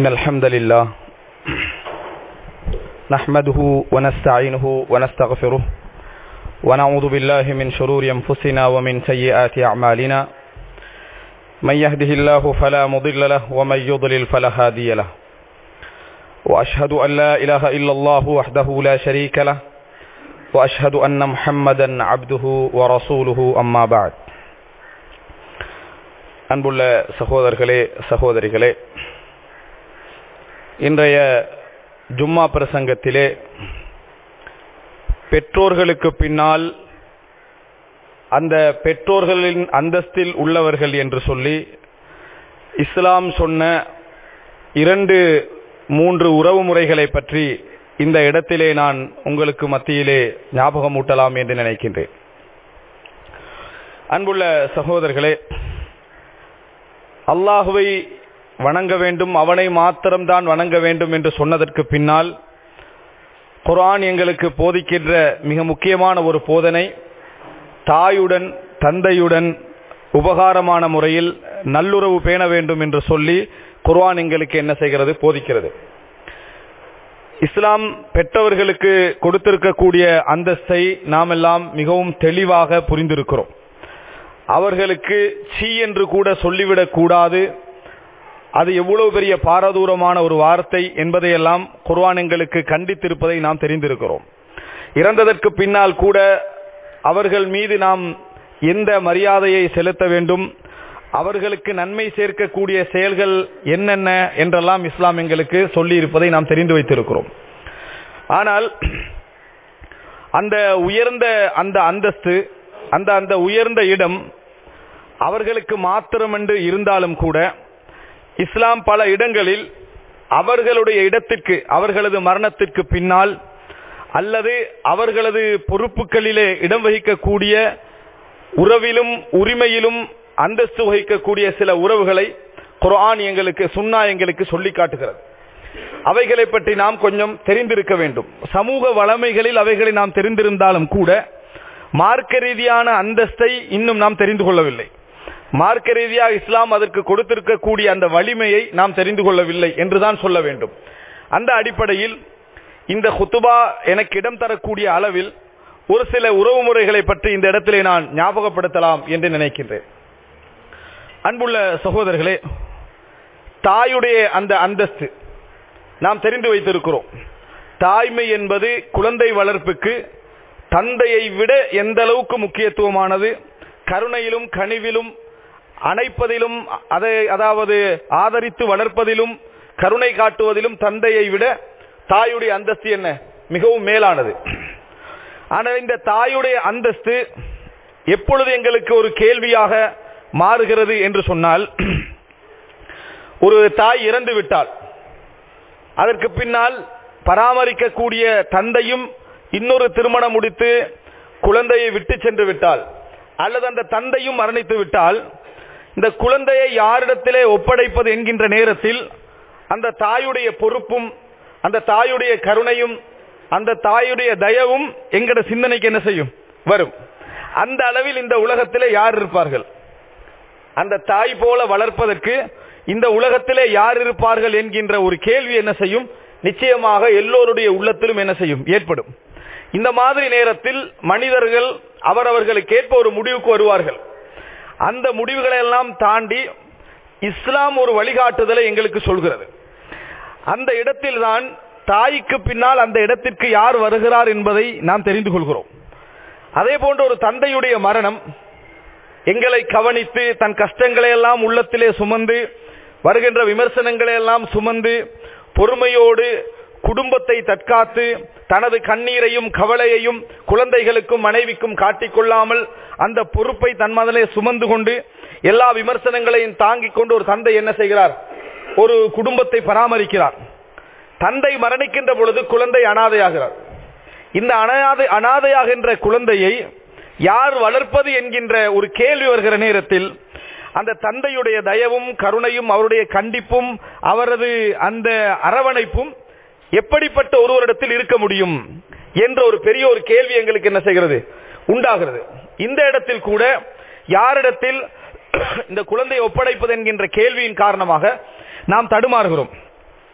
إن الحمد لله نحمده ونستعينه ونستغفره ونعوذ بالله من شرور أنفسنا ومن سيئات أعمالنا من يهده الله فلا مضل له ومن يضلل فلا هادي له وأشهد أن لا إله إلا الله وحده لا شريك له وأشهد أن محمدا عبده ورسوله أما بعد அன்புள்ள சகோதரர்களே சகோதரிகளே இன்றைய ஜும்மா பிரசங்கத்திலே பெற்றோர்களுக்கு பின்னால் அந்த பெற்றோர்களின் அந்தஸ்தில் உள்ளவர்கள் என்று சொல்லி இஸ்லாம் சொன்ன இரண்டு மூன்று உறவு முறைகளை பற்றி இந்த இடத்திலே நான் உங்களுக்கு மத்தியிலே ஞாபகமூட்டலாம் என்று நினைக்கின்றேன் அன்புள்ள சகோதரர்களே அல்லாஹுவை வணங்க வேண்டும் அவனை மாத்திரம்தான் வணங்க வேண்டும் என்று சொன்னதற்கு பின்னால் குரான் எங்களுக்கு போதிக்கின்ற மிக முக்கியமான ஒரு போதனை தாயுடன் தந்தையுடன் உபகாரமான முறையில் நல்லுறவு பேண வேண்டும் என்று சொல்லி குர்ஆன் எங்களுக்கு என்ன செய்கிறது போதிக்கிறது இஸ்லாம் பெற்றவர்களுக்கு கொடுத்திருக்கக்கூடிய அந்தஸ்தை நாம் எல்லாம் மிகவும் தெளிவாக புரிந்திருக்கிறோம் அவர்களுக்கு சி என்று கூட சொல்லிவிடக் கூடாது அது எவ்வளவு பெரிய பாரதூரமான ஒரு வார்த்தை என்பதையெல்லாம் குர்ஆன் எங்களுக்கு கண்டித்திருப்பதை நாம் தெரிந்திருக்கிறோம் இறந்ததற்கு பின்னால் கூட அவர்கள் மீது நாம் எந்த மரியாதையை செலுத்த வேண்டும் அவர்களுக்கு நன்மை சேர்க்கக்கூடிய செயல்கள் என்னென்ன என்றெல்லாம் இஸ்லாம் எங்களுக்கு சொல்லி இருப்பதை நாம் தெரிந்து வைத்திருக்கிறோம் ஆனால் அந்த உயர்ந்த அந்த அந்தஸ்து அந்த அந்த உயர்ந்த இடம் அவர்களுக்கு மாத்திரமென்று இருந்தாலும் கூட இஸ்லாம் பல இடங்களில் அவர்களுடைய இடத்திற்கு அவர்களது மரணத்திற்கு பின்னால் அல்லது அவர்களது பொறுப்புகளிலே இடம் வகிக்கக்கூடிய உறவிலும் உரிமையிலும் அந்தஸ்து வகிக்கக்கூடிய சில உறவுகளை குர்ஆன் எங்களுக்கு சுன்னா எங்களுக்கு சொல்லி காட்டுகிறது அவைகளை பற்றி நாம் கொஞ்சம் தெரிந்திருக்க வேண்டும் சமூக வளமைகளில் அவைகளை நாம் தெரிந்திருந்தாலும் கூட மார்க்க ரீதியான அந்தஸ்தை இன்னும் நாம் தெரிந்து கொள்ளவில்லை மார்க்க ரீதியாக இஸ்லாம் அதற்கு கொடுத்திருக்கக்கூடிய அந்த வலிமையை நாம் தெரிந்து கொள்ளவில்லை என்றுதான் சொல்ல வேண்டும் அந்த அடிப்படையில் இந்த குத்துபா எனக்கு இடம் தரக்கூடிய அளவில் ஒரு சில உறவு முறைகளை பற்றி இந்த இடத்திலே நான் ஞாபகப்படுத்தலாம் என்று நினைக்கின்றேன் அன்புள்ள சகோதரர்களே தாயுடைய அந்த அந்தஸ்து நாம் தெரிந்து வைத்திருக்கிறோம் தாய்மை என்பது குழந்தை வளர்ப்புக்கு தந்தையை விட எந்த அளவுக்கு முக்கியத்துவமானது கருணையிலும் கனிவிலும் அணைப்பதிலும் அதை அதாவது ஆதரித்து வளர்ப்பதிலும் கருணை காட்டுவதிலும் தந்தையை விட தாயுடைய அந்தஸ்து என்ன மிகவும் மேலானது ஆனால் இந்த தாயுடைய அந்தஸ்து எப்பொழுது எங்களுக்கு ஒரு கேள்வியாக மாறுகிறது என்று சொன்னால் ஒரு தாய் இறந்து விட்டால் அதற்கு பின்னால் பராமரிக்கக்கூடிய தந்தையும் இன்னொரு திருமணம் முடித்து குழந்தையை விட்டு சென்று விட்டால் அல்லது அந்த தந்தையும் மரணித்து விட்டால் இந்த குழந்தையை யாரிடத்திலே ஒப்படைப்பது என்கின்ற நேரத்தில் அந்த தாயுடைய பொறுப்பும் அந்த தாயுடைய கருணையும் அந்த தாயுடைய தயவும் எங்கட சிந்தனைக்கு என்ன செய்யும் வரும் அந்த அளவில் இந்த உலகத்திலே யார் இருப்பார்கள் அந்த தாய் போல வளர்ப்பதற்கு இந்த உலகத்திலே யார் இருப்பார்கள் என்கின்ற ஒரு கேள்வி என்ன செய்யும் நிச்சயமாக எல்லோருடைய உள்ளத்திலும் என்ன செய்யும் ஏற்படும் இந்த மாதிரி நேரத்தில் மனிதர்கள் அவரவர்களுக்கு ஏற்ப ஒரு முடிவுக்கு வருவார்கள் அந்த முடிவுகளை எல்லாம் தாண்டி இஸ்லாம் ஒரு வழிகாட்டுதலை எங்களுக்கு சொல்கிறது அந்த இடத்தில் தான் தாய்க்கு பின்னால் அந்த இடத்திற்கு யார் வருகிறார் என்பதை நாம் தெரிந்து கொள்கிறோம் அதே போன்ற ஒரு தந்தையுடைய மரணம் எங்களை கவனித்து தன் கஷ்டங்களை எல்லாம் உள்ளத்திலே சுமந்து வருகின்ற விமர்சனங்களை எல்லாம் சுமந்து பொறுமையோடு குடும்பத்தை தற்காத்து தனது கண்ணீரையும் கவலையையும் குழந்தைகளுக்கும் மனைவிக்கும் காட்டிக்கொள்ளாமல் அந்த பொறுப்பை தன் மதலே சுமந்து கொண்டு எல்லா விமர்சனங்களையும் தாங்கிக் கொண்டு ஒரு தந்தை என்ன செய்கிறார் ஒரு குடும்பத்தை பராமரிக்கிறார் தந்தை மரணிக்கின்ற பொழுது குழந்தை அனாதையாகிறார் இந்த அனாதை அனாதையாகின்ற குழந்தையை யார் வளர்ப்பது என்கின்ற ஒரு கேள்வி வருகிற நேரத்தில் அந்த தந்தையுடைய தயவும் கருணையும் அவருடைய கண்டிப்பும் அவரது அந்த அரவணைப்பும் எப்படிப்பட்ட ஒருவரிடத்தில் இருக்க முடியும் என்ற ஒரு பெரிய ஒரு கேள்வி எங்களுக்கு என்ன செய்கிறது உண்டாகிறது இந்த இடத்தில் கூட யாரிடத்தில் இந்த குழந்தை ஒப்படைப்பது என்கின்ற கேள்வியின் காரணமாக நாம் தடுமாறுகிறோம்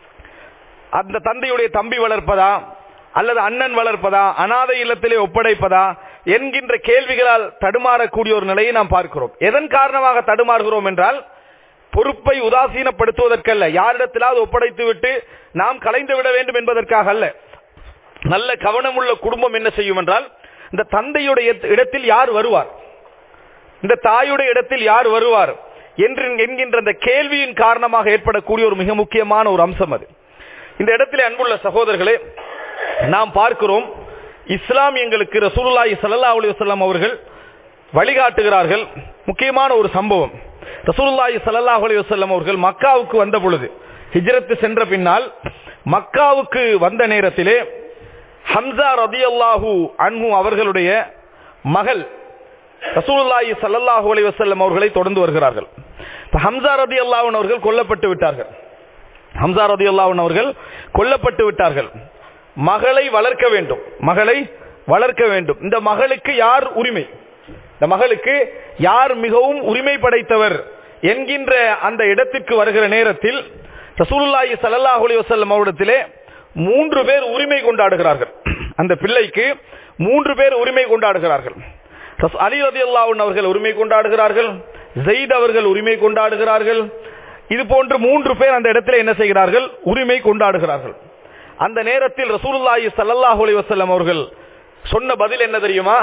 அந்த தந்தையுடைய தம்பி வளர்ப்பதா அல்லது அண்ணன் வளர்ப்பதா அனாதை இல்லத்திலே ஒப்படைப்பதா என்கின்ற கேள்விகளால் தடுமாறக்கூடிய ஒரு நிலையை நாம் பார்க்கிறோம் எதன் காரணமாக தடுமாறுகிறோம் என்றால் பொறுப்பை உதாசீனப்படுத்துவதற்கல்ல யாரிடத்திலாவது ஒப்படைத்து விட்டு நாம் கலைந்து விட வேண்டும் என்பதற்காக அல்ல நல்ல கவனமுள்ள குடும்பம் என்ன செய்யும் என்றால் இந்த தந்தையுடைய இடத்தில் யார் வருவார் இந்த தாயுடைய இடத்தில் யார் வருவார் என்று என்கின்ற அந்த கேள்வியின் காரணமாக ஏற்படக்கூடிய ஒரு மிக முக்கியமான ஒரு அம்சம் அது இந்த இடத்திலே அன்புள்ள சகோதரர்களே நாம் பார்க்கிறோம் இஸ்லாம் எங்களுக்கு ரசூலுல்லாஹி ஸல்லல்லாஹு அலைஹி வஸல்லம் அவர்கள் வழிகாட்டுகிறார்கள் முக்கியமான ஒரு சம்பவம் ரசூலுல்லாஹி ஸல்லல்லாஹு அலைஹி வஸல்லம் அவர்கள் மக்காவுக்கு வந்த பொழுது ஹிஜ்ரத் சென்ற பின்னால் மக்காவுக்கு வந்த நேரத்திலே ஹம்சா ரதியல்லாஹு அன்ஹு அவர்களுடைய மகள் ரசூலுல்லாஹி ஸல்லல்லாஹு அலைஹி வஸல்லம் அவர்களை தொடர்ந்து வருகிறார்கள் ஹம்சா ரதியல்லாஹு அவர்கள் கொல்லப்பட்டு விட்டார்கள் ஹம்சா ரதியல்லாஹு அவர்கள் கொல்லப்பட்டு விட்டார்கள் மகளை வளர்க்க வேண்டும் மகளை வளர்க்க வேண்டும் இந்த மகளுக்கு யார் உரிமை இந்த மகளுக்கு யார் மிகவும் உரிமை படைத்தவர் என்கின்ற அந்த இடத்திற்கு வருகிற நேரத்தில் ரசூலுல்லாஹி ஸல்லல்லாஹு அலைஹி வஸல்லம் அவரிடத்திலே மூன்று பேர் உரிமை கொண்டாடுகிறார்கள் அந்த பிள்ளைக்கு மூன்று பேர் உரிமை கொண்டாடுகிறார்கள் அலி ரதியல்லாஹு அவர்கள் உரிமை கொண்டாடுகிறார்கள் ஜெயித் அவர்கள் உரிமை கொண்டாடுகிறார்கள் இது போன்று மூன்று பேர் அந்த இடத்துல என்ன செய்கிறார்கள் உரிமை கொண்டாடுகிறார்கள் அந்த நேரத்தில் ரசூலுல்லாஹி ஸல்லல்லாஹு அலைஹி வஸல்லம் அவர்கள் சொன்ன பதில் என்ன தெரியுமா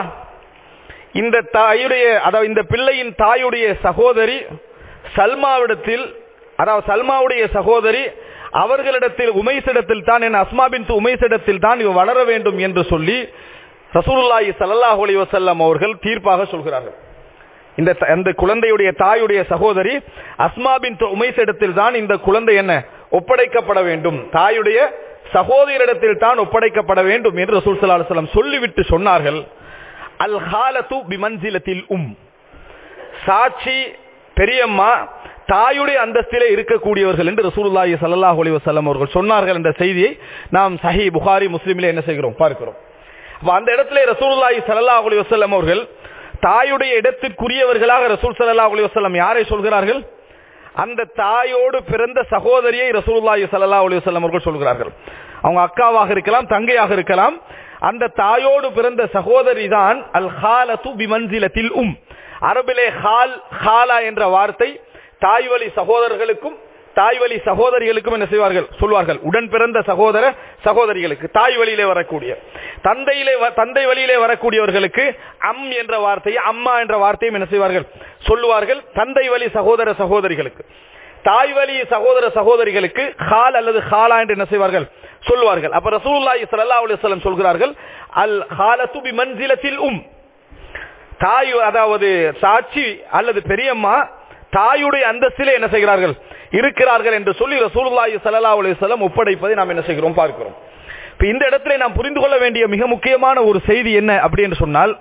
இந்த தாயுடைய அதாவது இந்த பிள்ளையின் தாயுடைய சகோதரி சல்மாவிடத்தில் அதாவது சல்மாவுடைய சகோதரி அவர்களிடத்தில் உமைசிடத்தில் தான் என் அஸ்மாபின் உமைசிடத்தில் தான் இவ வளர வேண்டும் என்று சொல்லி ரசூலுல்லாஹி ஸல்லல்லாஹு அலைஹி வஸல்லம் அவர்கள் தீர்ப்பாக சொல்கிறார்கள் இந்த அந்த குழந்தையுடைய தாயுடைய சகோதரி அஸ்மாபின் உமைசிடத்தில் தான் இந்த குழந்தை என்ன ஒப்படைக்கப்பட வேண்டும் தாயுடைய சகோதரிடத்தில் தான் ஒப்படைக்கப்பட வேண்டும் என்று ரசூல் சல்லா அலுவலம் சொல்லிவிட்டு சொன்னார்கள் அல் ஹாலத்து பிமன்சிலத்தில் உம் சாட்சி பெரியம்மா தாயுடைய அந்தஸ்திலே இருக்கக்கூடியவர்கள் என்று ரசூலுல்லாஹி ஸல்லல்லாஹு அலைஹி வஸல்லம் அவர்கள் சொன்னார்கள் என்ற செய்தியை நாம் சஹி புகாரி முஸ்லிமிலே என்ன செய்கிறோம் பார்க்கிறோம் அப்ப அந்த இடத்திலே ரசூலுல்லாஹி ஸல்லல்லாஹு அலைஹி வஸல்லம் அவர்கள் தாயுடைய இடத்திற்குரியவர்களாக ரசூல் ஸல்லல்லாஹு அலைஹி வஸல்லம் யாரை சொல்கிறார்கள் அந்த தாயோடு பிறந்த சகோதரியை ரசூலுல்லாஹி ஸல்லல்லாஹு அலைஹி வஸல்லம் அவர்கள் சொல்கிறார்கள் அவங்க அக்காவாக இருக்கலாம் தங்கையாக இருக்கலாம் அந்த தாயோடு பிறந்த சகோதரி தான் அல் ஹாலத்து பிமன்சிலத்தில் உம் அரபிலே ஹால் ஹாலா என்ற வார்த்தை தாய்வழி சகோதரர்களுக்கும் தாய்வழி சகோதரிகளுக்கும் என்ன செய்வார்கள் சொல்வார்கள் உடன் பிறந்த சகோதர சகோதரிகளுக்கு தாய் வழியிலே வரக்கூடிய தந்தையிலே தந்தை வழியிலே வரக்கூடியவர்களுக்கு அம் என்ற வார்த்தையை அம்மா என்ற வார்த்தையும் என்ன செய்வார்கள் சொல்லுவார்கள் தந்தை வழி சகோதர சகோதரிகளுக்கு தாய் வழி சகோதர சகோதரிகளுக்கு ஹால் அல்லது ஹாலா என்று என்ன செய்வார்கள் சொல்லுவார்கள் அப்ப ரசூலுல்லாஹி ஸல்லல்லாஹு அலைஹி வஸல்லம் சொல்கிறார்கள் அல் ஹாலத்து பி மன்சிலத்தில் உம் தாய் அதாவது சாட்சி அல்லது பெரியம்மா தாயுடைய அந்தஸ்திலே என்ன செய்கிறார்கள் இருக்கிறார்கள் என்று சொல்லி ரசூலுல்லாஹி ஸல்லல்லாஹு அலைஹி வஸல்லம் ஒப்படைப்பதை நாம் என்ன செய்கிறோம் பார்க்கிறோம் இப்ப இந்த இடத்துல நாம் புரிந்து கொள்ள வேண்டிய மிக முக்கியமான ஒரு செய்தி என்ன அப்படி என்று சொன்னால்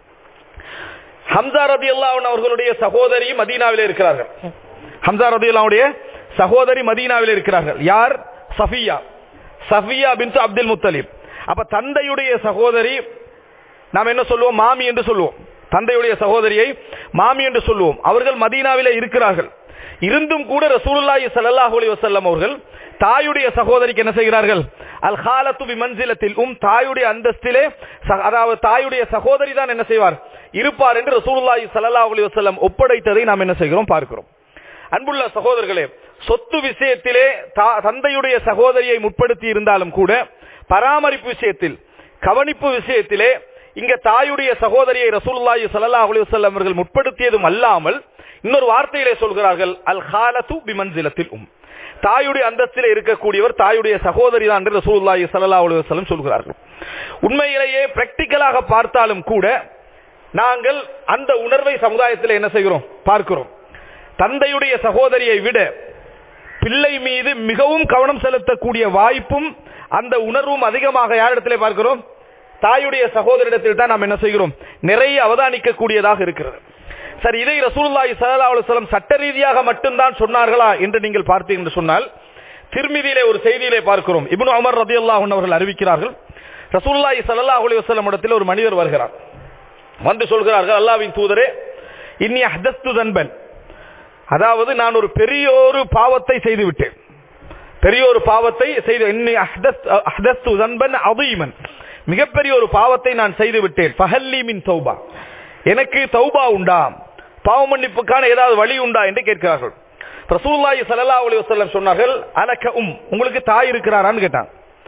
ஹம்சா ரதியல்லாஹு அவர்களுடைய சகோதரி மதீனாவிலே இருக்கிறார்கள் ஹம்சா ரதியல்லாவுடைய சகோதரி மதீனாவில் இருக்கிறார்கள் யார் சஃபியா சஃபியா பின் அப்துல் முத்தலிப் அப்ப தந்தையுடைய சகோதரி நாம் என்ன சொல்லுவோம் மாமி என்று சொல்லுவோம் தந்தையுடைய சகோதரியை மாமி என்று சொல்லுவோம் அவர்கள் மதீனாவிலே இருக்கிறார்கள் இருந்தும் கூட ரசூலுல்லாஹி ஸல்லல்லாஹு அலைஹி வஸல்லம் அவர்கள் தாயுடைய சகோதரிக்கு என்ன செய்கிறார்கள் அல் ஹாலத்து பிமன்சிலத்தில் உம் தாயுடைய அந்தஸ்திலே அதாவது தாயுடைய சகோதரி தான் என்ன செய்வார் இருப்பார் என்று ரசூலுல்லாஹி ஸல்லல்லாஹு அலைஹி வஸல்லம் ஒப்படைத்ததை நாம் என்ன செய்கிறோம் பார்க்கிறோம் அன்புள்ள சகோதரர்களே சொத்து விஷயத்திலே தந்தையுடைய சகோதரியை முற்படுத்தி இருந்தாலும் கூட பராமரிப்பு விஷயத்தில் கவனிப்பு விஷயத்திலே இங்க தாயுடைய சகோதரியை ரசூலுல்லாஹி ஸல்லல்லாஹு அலைஹி வஸல்லம் அவர்கள் முற்படுத்தியதும் அல்லாமல் இன்னொரு வார்த்தையிலே சொல்கிறார்கள் அல் ஹாலத்து பிமன்சிலத்தில் உம் தாயுடைய அந்தஸ்திலே இருக்கக்கூடியவர் தாயுடைய சகோதரி தான் என்று ரசூலுல்லாஹி ஸல்லல்லாஹு அலைஹி வஸல்லம் சொல்கிறார்கள் உண்மையிலேயே பிராக்டிக்கலாக பார்த்தாலும் கூட நாங்கள் அந்த உணர்வை சமுதாயத்தில் என்ன செய்கிறோம் பார்க்கிறோம் தந்தையுடைய சகோதரியை விட பிள்ளை மீது மிகவும் கவனம் செலுத்தக்கூடிய வாய்ப்பும் அந்த உணர்வும் அதிகமாக யாரிடத்திலே பார்க்கிறோம் தாயுடைய சகோதரிடத்தில் தான் நாம் என்ன செய்கிறோம் நிறைய அவதானிக்கக்கூடியதாக இருக்கிறது சரி இதை ரசூலுல்லாஹி ஸல்லல்லாஹு அலைஹி வஸல்லம் சட்ட ரீதியாக மட்டும்தான் சொன்னார்களா என்று நீங்கள் பார்த்தீர்கள் என்று சொன்னால் திருமிதியிலே ஒரு செய்தியிலே பார்க்கிறோம் இப்னு உமர் ரலியல்லாஹு அன்ஹு அவர்கள் அறிவிக்கிறார்கள் ரசூலுல்லாஹி ஸல்லல்லாஹு அலைஹி வஸல்லம் இடத்தில் ஒரு மனிதர் வருகிறார் வந்து சொல்கிறார்கள் அல்லாஹ்வின் தூதரே இன்னி அஹ்தஸ்து தன்பன் அதாவது நான் ஒரு பெரிய ஒரு பாவத்தை செய்து விட்டேன் பெரிய ஒரு பாவத்தை செய்து இன்னி அஹ்தஸ்- அஹ்தஸ்து ஸன்பன் அதீமன். மிகப்பெரிய ஒரு பாவத்தை நான் செய்து விட்டேன் ஃபஹல்லி மின் தௌபா எனக்கு தௌபா உண்டா பாவ மன்னிப்புக்கான ஏதாவது வழி உண்டா என்று கேட்கிறார்கள் ரசூலுல்லாஹி ஸல்லல்லாஹு அலைஹி வஸல்லம் சொன்னார்கள் அலக உம் உங்களுக்கு தாய் இருக்கிறாரான்னு கேட்டான்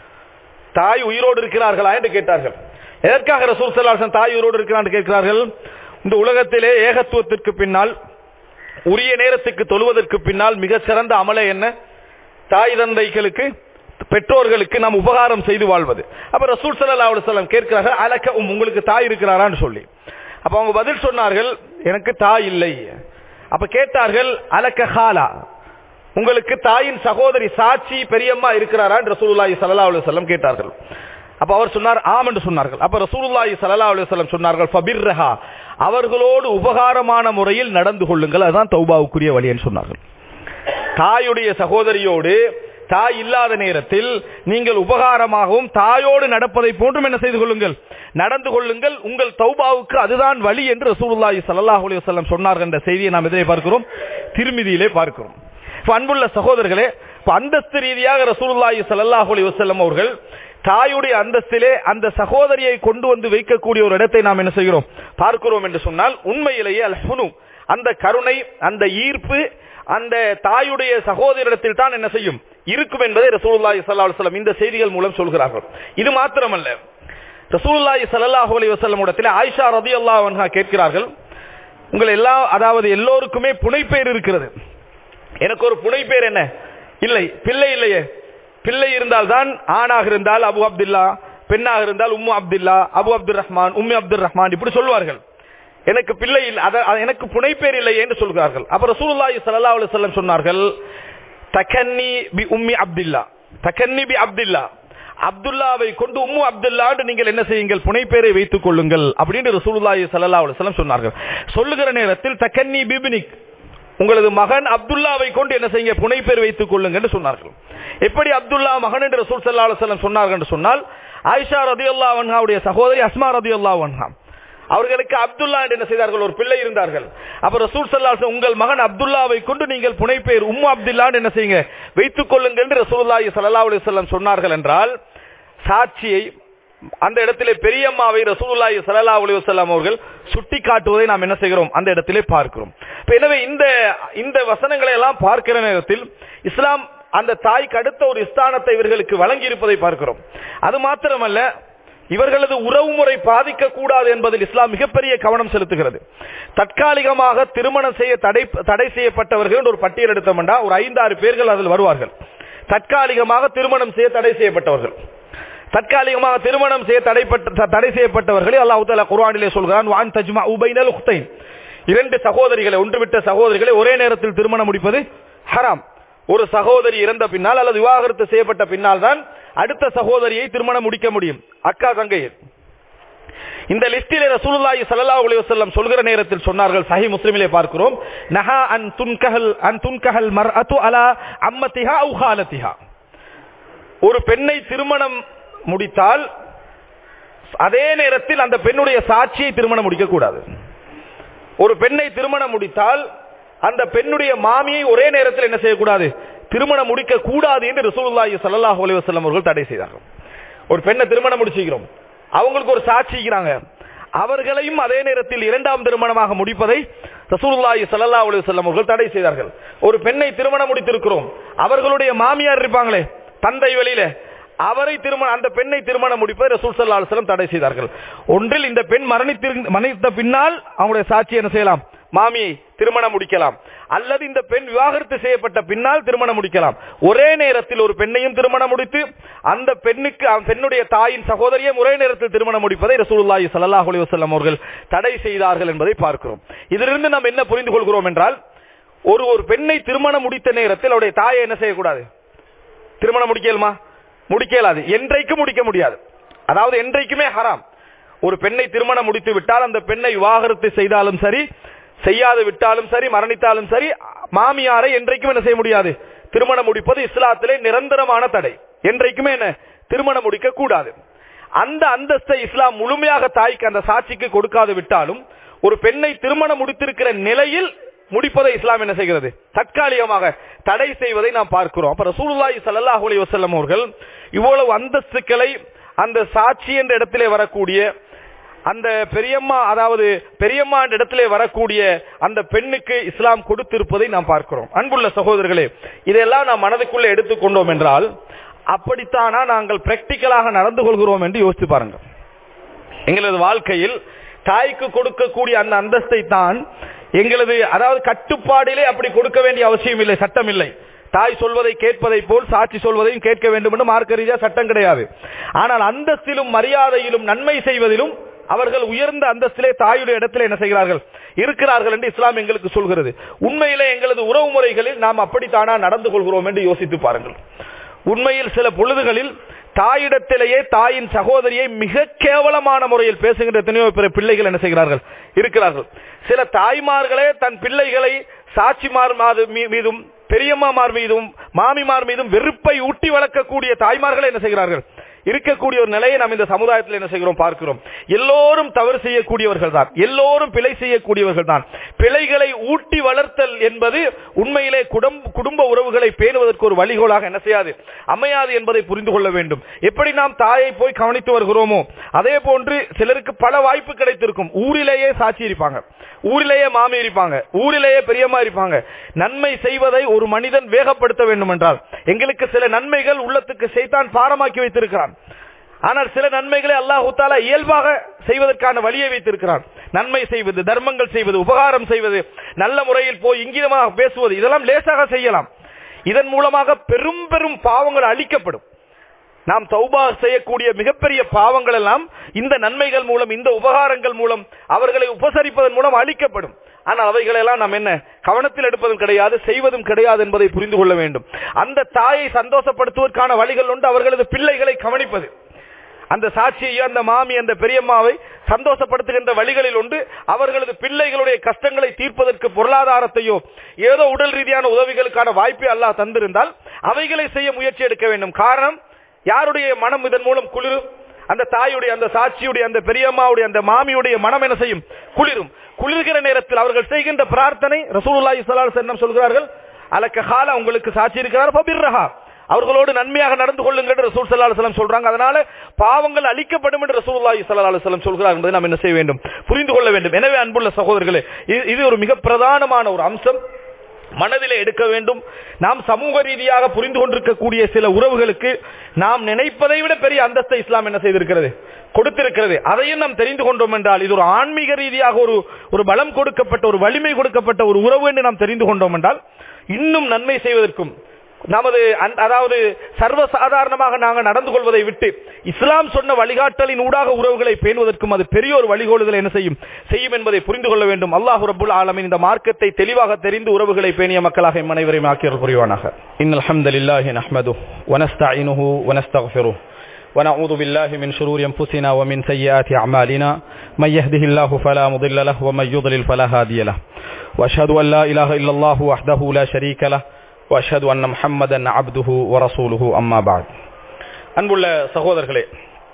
தாய் உயிரோடு இருக்கிறார்களா என்று கேட்டார்கள் எதற்காக ரசூல் ஸல்லல்லாஹு அலைஹி வஸல்லம் தாய் உயிரோடு இருக்கிறார் கேட்கிறார்கள் இந்த உலகத்திலே ஏகத்துவத்திற்கு பின்னால் உரிய நேரத்துக்கு தொழுவதற்கு பின்னால் மிக சிறந்த அமல என்ன தாய் தந்தைகளுக்கு பெற்றோர்களுக்கு நாம் உபகாரம் செய்து வாழ்வது அப்ப ரசூல் ஸல்லல்லாஹு அலைஹி வஸல்லம் கேட்கிறார்கள் அலக்க உம் உங்களுக்கு தாய் இருக்கிறாரான்னு சொல்லி அப்ப அவங்க பதில் சொன்னார்கள் எனக்கு தாய் இல்லை அப்ப கேட்டார்கள் அலக்க ஹாலா உங்களுக்கு தாயின் சகோதரி சாட்சி பெரியம்மா இருக்கிறாரா என்று ரசூலுல்லாஹி ஸல்லல்லாஹு அலைஹி வஸல்லம் கேட்டார்கள் அப்ப அவர் சொன்னார் ஆம் என்று சொன்னார்கள் அப்ப ரசூலுல்லாஹி ஸல்லல்லாஹு அலைஹி வஸல்லம் சொன்னார்கள் ஃபபிர்ரஹா அவர்களோடு உபகாரமான முறையில் நடந்து கொள்ளுங்கள் அதுதான் தௌபாவுக்குரிய வழி என்று சொன்னார்கள் தாயுடைய சகோதரியோடு தாய் இல்லாத நேரத்தில் நீங்கள் உபகாரமாகவும் தாயோடு நடப்பதை போன்றும் என்ன செய்து கொள்ளுங்கள் நடந்து கொள்ளுங்கள் உங்கள் தௌபாவுக்கு அதுதான் வழி என்று ரசூலுல்லாஹி ஸல்லல்லாஹு அலைஹி வஸல்லம் சொன்னார்கள் என்ற செய்தியை நாம் எதிரே பார்க்கிறோம் திருமிதியிலே பார்க்கிறோம் இப்ப அன்புள்ள சகோதரர்களே இப்ப அந்தஸ்து ரீதியாக ரசூலுல்லாஹி ஸல்லல்லாஹு அலைஹி வஸல்லம் அவர்கள் தாயுடைய அந்தஸ்திலே அந்த சகோதரியை கொண்டு வந்து வைக்கக்கூடிய ஒரு இடத்தை நாம் என்ன செய்கிறோம் பார்க்கிறோம் என்று சொன்னால் உண்மையிலேயே அல் ஹுனு அந்த கருணை அந்த ஈர்ப்பு அந்த தாயுடைய சகோதரிடத்தில் தான் என்ன செய்யும் இருக்கும் என்பதை ரசூலுல்லாஹி ஸல்லல்லாஹு அலைஹி வஸல்லம் இந்த செய்திகள் மூலம் சொல்கிறார்கள் இது மாத்திரமல்ல ரசூலுல்லாஹி ஸல்லல்லாஹு அலைஹி வஸல்லம் இடத்தில் ஆயிஷா ரலியல்லாஹு அன்ஹா கேட்கிறார்கள் உங்கள் எல்லா அதாவது எல்லோருக்குமே புனைப்பெயர் இருக்கிறது எனக்கு ஒரு புனைப்பெயர் என்ன இல்லை பிள்ளை இல்லையே பிள்ளை இருந்தால் தான் ஆணாக இருந்தால் அபு அப்துல்லா பெண்ணாக இருந்தால் உம்மு அப்துல்லா அபு அப்துல் ரஹ்மான் உம்மி அப்துல் ரஹ்மான் இப்படி சொல்வார்கள் எனக்கு பிள்ளை இல்லை அத- அத- எனக்கு புனைப்பேர் இல்லை என்று சொல்கிறார்கள் அப்ப ரசூலுல்லாஹி ஸல்லல்லாஹு அலைஹி வஸல்லம் சொன்னார்கள் தகன்னி பி உம்மி அப்துல்லா தகன்னி பி அப்துல்லா அப்துல்லாவை கொண்டு உம்மு அப்துல்லா என்று நீங்கள் என்ன செய்யுங்கள் புனைப்பேரை வைத்துக் கொள்ளுங்கள் அப்படின்னு ரசூலுல்லாஹி ஸல்லல்லாஹு அலைஹி வஸல்லம் சொன்னார்கள் சொல்லுகிற நேரத்தில் தகன்னி பிபினிக் உங்களது மகன் அப்துல்லாவை கொண்டு என்ன செய்யுங்க புனைப்பேர் வைத்துக் கொள்ளுங்க என்று சொன்னார்கள் எப்படி அப்துல்லா மகன் என்று ரசூல் ஸல்லல்லாஹு அலைஹி வஸல்லம் சொன்னார்கள் என்று சொன்னால் ஆயிஷா ரதியல்லாஹு அன்ஹாவுடைய சகோதரி அஸ்மா ரதியல்லாஹு அன்ஹா அவர்களுக்கு அப்துல்லா என்று என்ன செய்தார்கள் ஒரு பிள்ளை இருந்தார்கள் அப்ப ரசூல் ஸல்லல்லாஹு அலைஹி வஸல்லம் உங்கள் மகன் அப்துல்லாவை கொண்டு நீங்கள் புனைப்பேர் உம்மு அப்துல்லா என்று என்ன செய்யுங்க வைத்துக் கொள்ளுங்கள் என்று ரசூலுல்லாஹி ஸல்லல்லாஹு அலைஹி வஸல்லம் சொன்னார்கள் என்றால் சாட்சியை அந்த இடத்திலே பெரியம்மாவை ரசூலுல்லாஹி ஸல்லல்லாஹு அலைஹி வஸல்லம் அவர்கள் சுட்டி காட்டுவதை நாம் என்ன செய்கிறோம் அந்த இடத்திலே பார்க்கிறோம் இப்ப எனவே இந்த இந்த வசனங்களை எல்லாம் பார்க்கிற நேரத்தில் இஸ்லாம் அந்த தாய்க்கு அடுத்த ஒரு ஸ்தானத்தை இவர்களுக்கு வழங்கி இருப்பதை பார்க்கிறோம் அது மாத்திரமல்ல இவர்களது உறவுமுறை பாதிக்க கூடாது என்பதில் இஸ்லாம் மிகப்பெரிய கவனம் செலுத்துகிறது தற்காலிகமாக திருமணம் செய்ய தடை தடை செய்யப்பட்டவர்கள் என்று ஒரு பட்டியல் எடுத்தோம்னா ஒரு ஐந்தாறு பேர்கள் அதில் வருவார்கள் தற்காலிகமாக திருமணம் செய்ய தடை செய்யப்பட்டவர்கள் தற்காலிகமாக திருமணம் செய்ய தடைப்பட்ட தடை செய்யப்பட்டவர்களை அல்லாஹ் தஆலா குர்ஆனிலே சொல்கிறான் வான் தஜ்மா உபைனல் உக்தைன் இரண்டு சகோதரிகளை ஒன்றுவிட்ட சகோதரிகளை ஒரே நேரத்தில் திருமணம் முடிப்பது ஹராம் ஒரு சகோதரி இறந்த பின்னால் அல்லது விவாகரத்து செய்யப்பட்ட பின்னால் தான் அடுத்த சகோதரியை திருமணம் முடிக்க முடியும் அக்கா தங்கையை இந்த லிஸ்டிலே ரசூலுல்லாஹி ஸல்லல்லாஹு அலைஹி வஸல்லம் சொல்கிற நேரத்தில் சொன்னார்கள் சஹீஹ் முஸ்லிமிலே பார்க்கிறோம் நஹா அன் துன்கஹல் அன் துன்கஹல் மர்அத்து அலா அம்மத்திஹா அவு ஹாலத்திஹா ஒரு பெண்ணை திருமணம் முடித்தால் அதே நேரத்தில் அந்த பெண்ணுடைய சாட்சியை திருமணம் முடிக்க கூடாது ஒரு பெண்ணை திருமணம் முடித்தால் அந்த பெண்ணுடைய மாமியை ஒரே நேரத்தில் என்ன செய்யக்கூடாது திருமணம் முடிக்க கூடாது என்று ரசூலுல்லாஹி ஸல்லல்லாஹு அலைஹி வஸல்லம் அவர்கள் தடை செய்தார்கள் ஒரு பெண்ணை திருமணம் முடிச்சுக்கிறோம் அவங்களுக்கு ஒரு சாட்சிக்கிறாங்க அவர்களையும் அதே நேரத்தில் இரண்டாம் திருமணமாக முடிப்பதை ரசூலுல்லாஹி ஸல்லல்லாஹு அலைஹி வஸல்லம் அவர்கள் தடை செய்தார்கள் ஒரு பெண்ணை திருமணம் முடித்திருக்கிறோம் அவர்களுடைய மாமியார் இருப்பாங்களே தந்தை வழியில அவரை திருமணம் அந்த பெண்ணை திருமணம் முடிப்பதை ரசூல் ஸல்லல்லாஹு அலைஹி வஸல்லம் தடை செய்தார்கள் ஒன்றில் இந்த பெண் மரணித்திரு மரணித்த பின்னால் அவங்களுடைய சாட்சி என்ன செய்யலாம் மாமியை திருமணம் முடிக்கலாம் அல்லது இந்த பெண் விவாகரத்து செய்யப்பட்ட பின்னால் திருமணம் முடிக்கலாம் ஒரே நேரத்தில் ஒரு பெண்ணையும் திருமணம் முடித்து அந்த பெண்ணுக்கு அந்த பெண்ணுடைய தாயின் சகோதரியும் ஒரே நேரத்தில் திருமணம் முடிப்பதை ரசூலுல்லாஹி ஸல்லல்லாஹு அலைஹி வஸல்லம் அவர்கள் தடை செய்தார்கள் என்பதை பார்க்கிறோம் இதிலிருந்து நாம் என்ன புரிந்து கொள்கிறோம் என்றால் ஒரு ஒரு பெண்ணை திருமணம் முடித்த நேரத்தில் அவருடைய தாயை என்ன செய்யக்கூடாது திருமணம் முடிக்கலுமா முடிக்கலாது என்றைக்கும் முடிக்க முடியாது அதாவது என்றைக்குமே ஹராம் ஒரு பெண்ணை திருமணம் முடித்து விட்டால் அந்த பெண்ணை விவாகரத்து செய்தாலும் சரி செய்யாது விட்டாலும் சரி மரணித்தாலும் சரி மாமியாரை என்றைக்கும் என்ன செய்ய முடியாது திருமணம் முடிப்பது இஸ்லாத்திலே நிரந்தரமான தடை என்றைக்குமே என்ன திருமணம் முடிக்க கூடாது அந்த அந்தஸ்தை இஸ்லாம் முழுமையாக தாய்க்கு அந்த சாட்சிக்கு கொடுக்காது விட்டாலும் ஒரு பெண்ணை திருமணம் முடித்திருக்கிற நிலையில் முடிப்பதை இஸ்லாம் என்ன செய்கிறது தற்காலிகமாக தடை செய்வதை நாம் பார்க்கிறோம் அப்ப ரசூலுல்லாஹி ஸல்லல்லாஹு அலைஹி வஸல்லம் அவர்கள் இவ்வளவு அந்தஸ்துக்களை அந்த சாட்சி என்ற இடத்திலே வரக்கூடிய அந்த பெரியம்மா அதாவது பெரியம்மா என்ற இடத்திலே வரக்கூடிய அந்த பெண்ணுக்கு இஸ்லாம் கொடுத்திருப்பதை நாம் பார்க்கிறோம் அன்புள்ள சகோதரர்களே இதெல்லாம் நாம் மனதுக்குள்ளே எடுத்துக்கொண்டோம் என்றால் அப்படித்தானா நாங்கள் பிராக்டிக்கலாக நடந்து கொள்கிறோம் என்று யோசித்து பாருங்கள் எங்களது வாழ்க்கையில் தாய்க்கு கொடுக்கக்கூடிய அந்த அந்தஸ்தை தான் எங்களது அதாவது கட்டுப்பாடிலே அப்படி கொடுக்க வேண்டிய அவசியம் இல்லை சட்டம் இல்லை தாய் சொல்வதை கேட்பதை போல் சாட்சி சொல்வதையும் கேட்க வேண்டும் என்று மார்க்க ரீதியா சட்டம் கிடையாது ஆனால் அந்தஸ்திலும் மரியாதையிலும் நன்மை செய்வதிலும் அவர்கள் உயர்ந்த அந்தஸ்திலே தாயுடைய இடத்துல என்ன செய்கிறார்கள் இருக்கிறார்கள் என்று இஸ்லாம் எங்களுக்கு சொல்கிறது உண்மையிலே எங்களது உறவு முறைகளில் நாம் அப்படித்தானா நடந்து கொள்கிறோம் என்று யோசித்து பாருங்கள் உண்மையில் சில பொழுதுகளில் தாயிடத்திலேயே தாயின் சகோதரியை மிக கேவலமான முறையில் பேசுகின்ற எத்தனையோ பிற பிள்ளைகள் என்ன செய்கிறார்கள் இருக்கிறார்கள் சில தாய்மார்களே தன் பிள்ளைகளை சாட்சிமார் மாது- மீ- மீதும் பெரியம்மாமார் மீதும் மாமிமார் மீதும் வெறுப்பை ஊட்டி வளர்க்கக்கூடிய தாய்மார்களே என்ன செய்கிறார்கள் இருக்கக்கூடிய ஒரு நிலையை நாம் இந்த சமுதாயத்தில் என்ன செய்கிறோம் பார்க்கிறோம் எல்லோரும் தவறு செய்யக்கூடியவர்கள் தான் எல்லோரும் பிழை செய்யக்கூடியவர்கள் தான் பிழைகளை ஊட்டி வளர்த்தல் என்பது உண்மையிலே குடும்ப குடும்ப உறவுகளை பேணுவதற்கு ஒரு வழிகோலாக என்ன செய்யாது அமையாது என்பதை புரிந்து கொள்ள வேண்டும் எப்படி நாம் தாயை போய் கவனித்து வருகிறோமோ அதே போன்று சிலருக்கு பல வாய்ப்பு கிடைத்திருக்கும் ஊரிலேயே சாட்சி இருப்பாங்க ஊரிலேயே மாமி இருப்பாங்க ஊரிலேயே பெரியம்மா இருப்பாங்க நன்மை செய்வதை ஒரு மனிதன் வேகப்படுத்த வேண்டும் என்றால் எங்களுக்கு சில நன்மைகள் உள்ளத்துக்கு செய்தான் பாரமாக்கி வைத்திருக்கிறான் ஆனால் சில நன்மைகளை அல்லாஹு தாலா இயல்பாக செய்வதற்கான வழியை வைத்திருக்கிறான் நன்மை செய்வது தர்மங்கள் செய்வது உபகாரம் செய்வது நல்ல முறையில் போய் இங்கிதமாக பேசுவது இதெல்லாம் லேசாக செய்யலாம் இதன் மூலமாக பெரும் பெரும் பாவங்கள் அழிக்கப்படும் நாம் தௌபா செய்யக்கூடிய மிகப்பெரிய பாவங்கள் எல்லாம் இந்த நன்மைகள் மூலம் இந்த உபகாரங்கள் மூலம் அவர்களை உபசரிப்பதன் மூலம் அழிக்கப்படும் ஆனால் அவைகளெல்லாம் நாம் என்ன கவனத்தில் எடுப்பதும் கிடையாது செய்வதும் கிடையாது என்பதை புரிந்து கொள்ள வேண்டும் அந்த தாயை சந்தோஷப்படுத்துவதற்கான வழிகள் உண்டு அவர்களது பிள்ளைகளை கவனிப்பது அந்த சாட்சியையோ அந்த மாமி அந்த பெரியம்மாவை சந்தோஷப்படுத்துகின்ற வழிகளில் உண்டு அவர்களது பிள்ளைகளுடைய கஷ்டங்களை தீர்ப்பதற்கு பொருளாதாரத்தையோ ஏதோ உடல் ரீதியான உதவிகளுக்கான வாய்ப்பை அல்லாஹ் தந்திருந்தால் அவைகளை செய்ய முயற்சி எடுக்க வேண்டும் காரணம் யாருடைய மனம் இதன் மூலம் குளிரும் அந்த தாயுடைய அந்த சாட்சியுடைய அந்த பெரியம்மாவுடைய அந்த மாமியுடைய மனம் என்ன செய்யும் குளிரும் குளிர்கிற நேரத்தில் அவர்கள் செய்கின்ற பிரார்த்தனை ரசூலுல்லாஹி ஸல்லல்லாஹு அலைஹி வஸல்லம் சொல்கிறார்கள் அலக்க ஹால உங்களுக்கு சாட்சி இருக்கிறார் ஃபபிர்ரஹா அவர்களோடு நன்மையாக நடந்து கொள்ளுங்கள் என்று ரசூல் ஸல்லல்லாஹு அலைஹி வஸல்லம் சொல்றாங்க அதனால பாவங்கள் அழிக்கப்படும் என்று ரசூலுல்லாஹி ஸல்லல்லாஹு அலைஹி வஸல்லம் சொல்கிறார் என்பதை நாம் என்ன செய்ய வேண்டும் புரிந்து கொள்ள வேண்டும் எனவே அன்புள்ள சகோதரர்களே இது- இது ஒரு மிக பிரதானமான ஒரு அம்சம் மனதிலே எடுக்க வேண்டும் நாம் சமூக ரீதியாக புரிந்து கொண்டிருக்கக்கூடிய சில உறவுகளுக்கு நாம் நினைப்பதை விட பெரிய அந்தஸ்தை இஸ்லாம் என்ன செய்திருக்கிறது கொடுத்திருக்கிறது அதையும் நாம் தெரிந்து கொண்டோம் என்றால் இது ஒரு ஆன்மீக ரீதியாக ஒரு ஒரு பலம் கொடுக்கப்பட்ட ஒரு வலிமை கொடுக்கப்பட்ட ஒரு உறவு என்று நாம் தெரிந்து கொண்டோம் என்றால் இன்னும் நன்மை செய்வதற்கும் நமது அந்த- அதாவது சர்வசாதாரணமாக நாங்கள் நடந்து கொள்வதை விட்டு இஸ்லாம் சொன்ன வழிகாட்டலின் ஊடாக உறவுகளை பேணுவதற்கும் அது பெரிய ஒரு வழிகோலுதல் என்ன செய்யும் செய்யும் என்பதை புரிந்து கொள்ள வேண்டும் அல்லாஹ் ரப்புல் ஆலமீன் இந்த மார்க்கத்தை தெளிவாக தெரிந்து உறவுகளை பேணிய மக்களாக எம் அனைவரையும் ஆக்கியர் புரிவானாக இன்னல் அல்ஹம்துலில்லாஹி நஹ்மது வனஸ்தஈனுஹு வனஸ்தக்ஃபிருஹ் ونعوذ بالله من شرور أنفسنا ومن سيئات أعمالنا من يهده الله فلا مضل له ومن يضلل فلا هادي له وأشهد أن لا إله إلا الله وحده لا شريك له وأشهد أن محمدا عبده ورسوله أما بعد அன்புள்ள சகோதரர்களே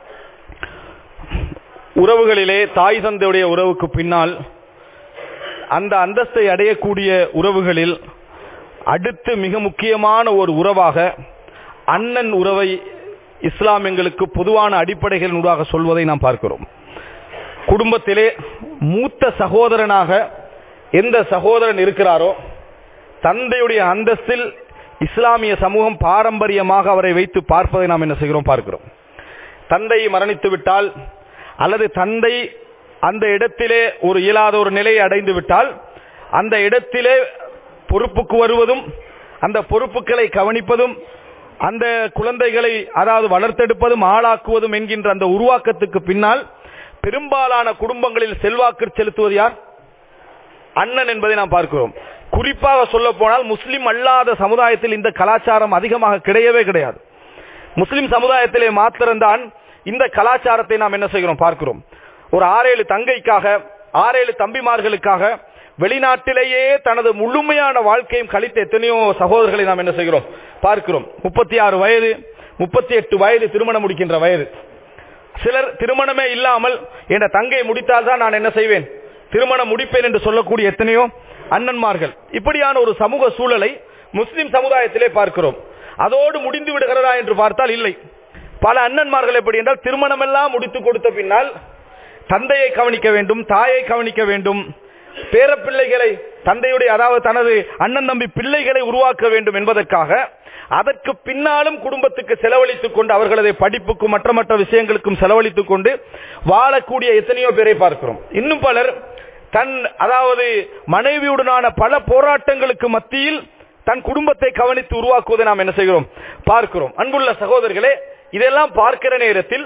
உறவுகளிலே தாய் தந்தையுடைய உறவுக்கு பின்னால் அந்த அந்தஸ்தை அடையக்கூடிய உறவுகளில் அடுத்து மிக முக்கியமான ஒரு உறவாக அண்ணன் உறவை இஸ்லாம் எங்களுக்கு பொதுவான அடிப்படைகளினூடாக சொல்வதை நாம் பார்க்கிறோம் குடும்பத்திலே மூத்த சகோதரனாக எந்த சகோதரன் இருக்கிறாரோ தந்தையுடைய அந்தஸ்தில் இஸ்லாமிய சமூகம் பாரம்பரியமாக அவரை வைத்து பார்ப்பதை நாம் என்ன செய்கிறோம் பார்க்கிறோம் தந்தை மரணித்து விட்டால் அல்லது தந்தை அந்த இடத்திலே ஒரு இயலாத ஒரு நிலையை அடைந்து விட்டால் அந்த இடத்திலே பொறுப்புக்கு வருவதும் அந்த பொறுப்புகளை கவனிப்பதும் அந்த குழந்தைகளை அதாவது வளர்த்தெடுப்பதும் ஆளாக்குவதும் என்கின்ற அந்த உருவாக்கத்துக்கு பின்னால் பெரும்பாலான குடும்பங்களில் செல்வாக்கு செலுத்துவது யார் அண்ணன் என்பதை நாம் பார்க்கிறோம் குறிப்பாக சொல்ல போனால் முஸ்லிம் அல்லாத சமுதாயத்தில் இந்த கலாச்சாரம் அதிகமாக கிடையவே கிடையாது முஸ்லிம் சமுதாயத்திலே மாத்திரம்தான் இந்த கலாச்சாரத்தை நாம் என்ன செய்கிறோம் பார்க்கிறோம் ஒரு ஆறேழு தங்கைக்காக ஆறேழு தம்பிமார்களுக்காக வெளிநாட்டிலேயே தனது முழுமையான வாழ்க்கையும் கழித்த எத்தனையோ சகோதரர்களை நாம் என்ன செய்கிறோம் பார்க்கிறோம் முப்பத்தி ஆறு வயது முப்பத்தி எட்டு வயது திருமணம் முடிக்கின்ற வயது சிலர் திருமணமே இல்லாமல் என்ற தங்கை முடித்தால் தான் நான் என்ன செய்வேன் திருமணம் முடிப்பேன் என்று சொல்லக்கூடிய எத்தனையோ அண்ணன்மார்கள் இப்படியான ஒரு சமூக சூழலை முஸ்லிம் சமுதாயத்திலே பார்க்கிறோம் அதோடு முடிந்து விடுகிறதா என்று பார்த்தால் இல்லை பல அண்ணன்மார்கள் எப்படி என்றால் திருமணம் எல்லாம் முடித்து கொடுத்த பின்னால் தந்தையை கவனிக்க வேண்டும் தாயை கவனிக்க வேண்டும் பேரப்பிள்ளைகளை தந்தையுடைய அதாவது தனது அண்ணன் தம்பி பிள்ளைகளை உருவாக்க வேண்டும் என்பதற்காக அதற்கு பின்னாலும் குடும்பத்துக்கு செலவழித்துக் கொண்டு அவர்களது படிப்புக்கும் மற்ற மற்ற விஷயங்களுக்கும் செலவழித்துக் கொண்டு வாழக்கூடிய எத்தனையோ பேரை பார்க்கிறோம் இன்னும் பலர் தன் அதாவது மனைவியுடனான பல போராட்டங்களுக்கு மத்தியில் தன் குடும்பத்தை கவனித்து உருவாக்குவதை நாம் என்ன செய்கிறோம் பார்க்கிறோம் அன்புள்ள சகோதரர்களே இதெல்லாம் பார்க்கிற நேரத்தில்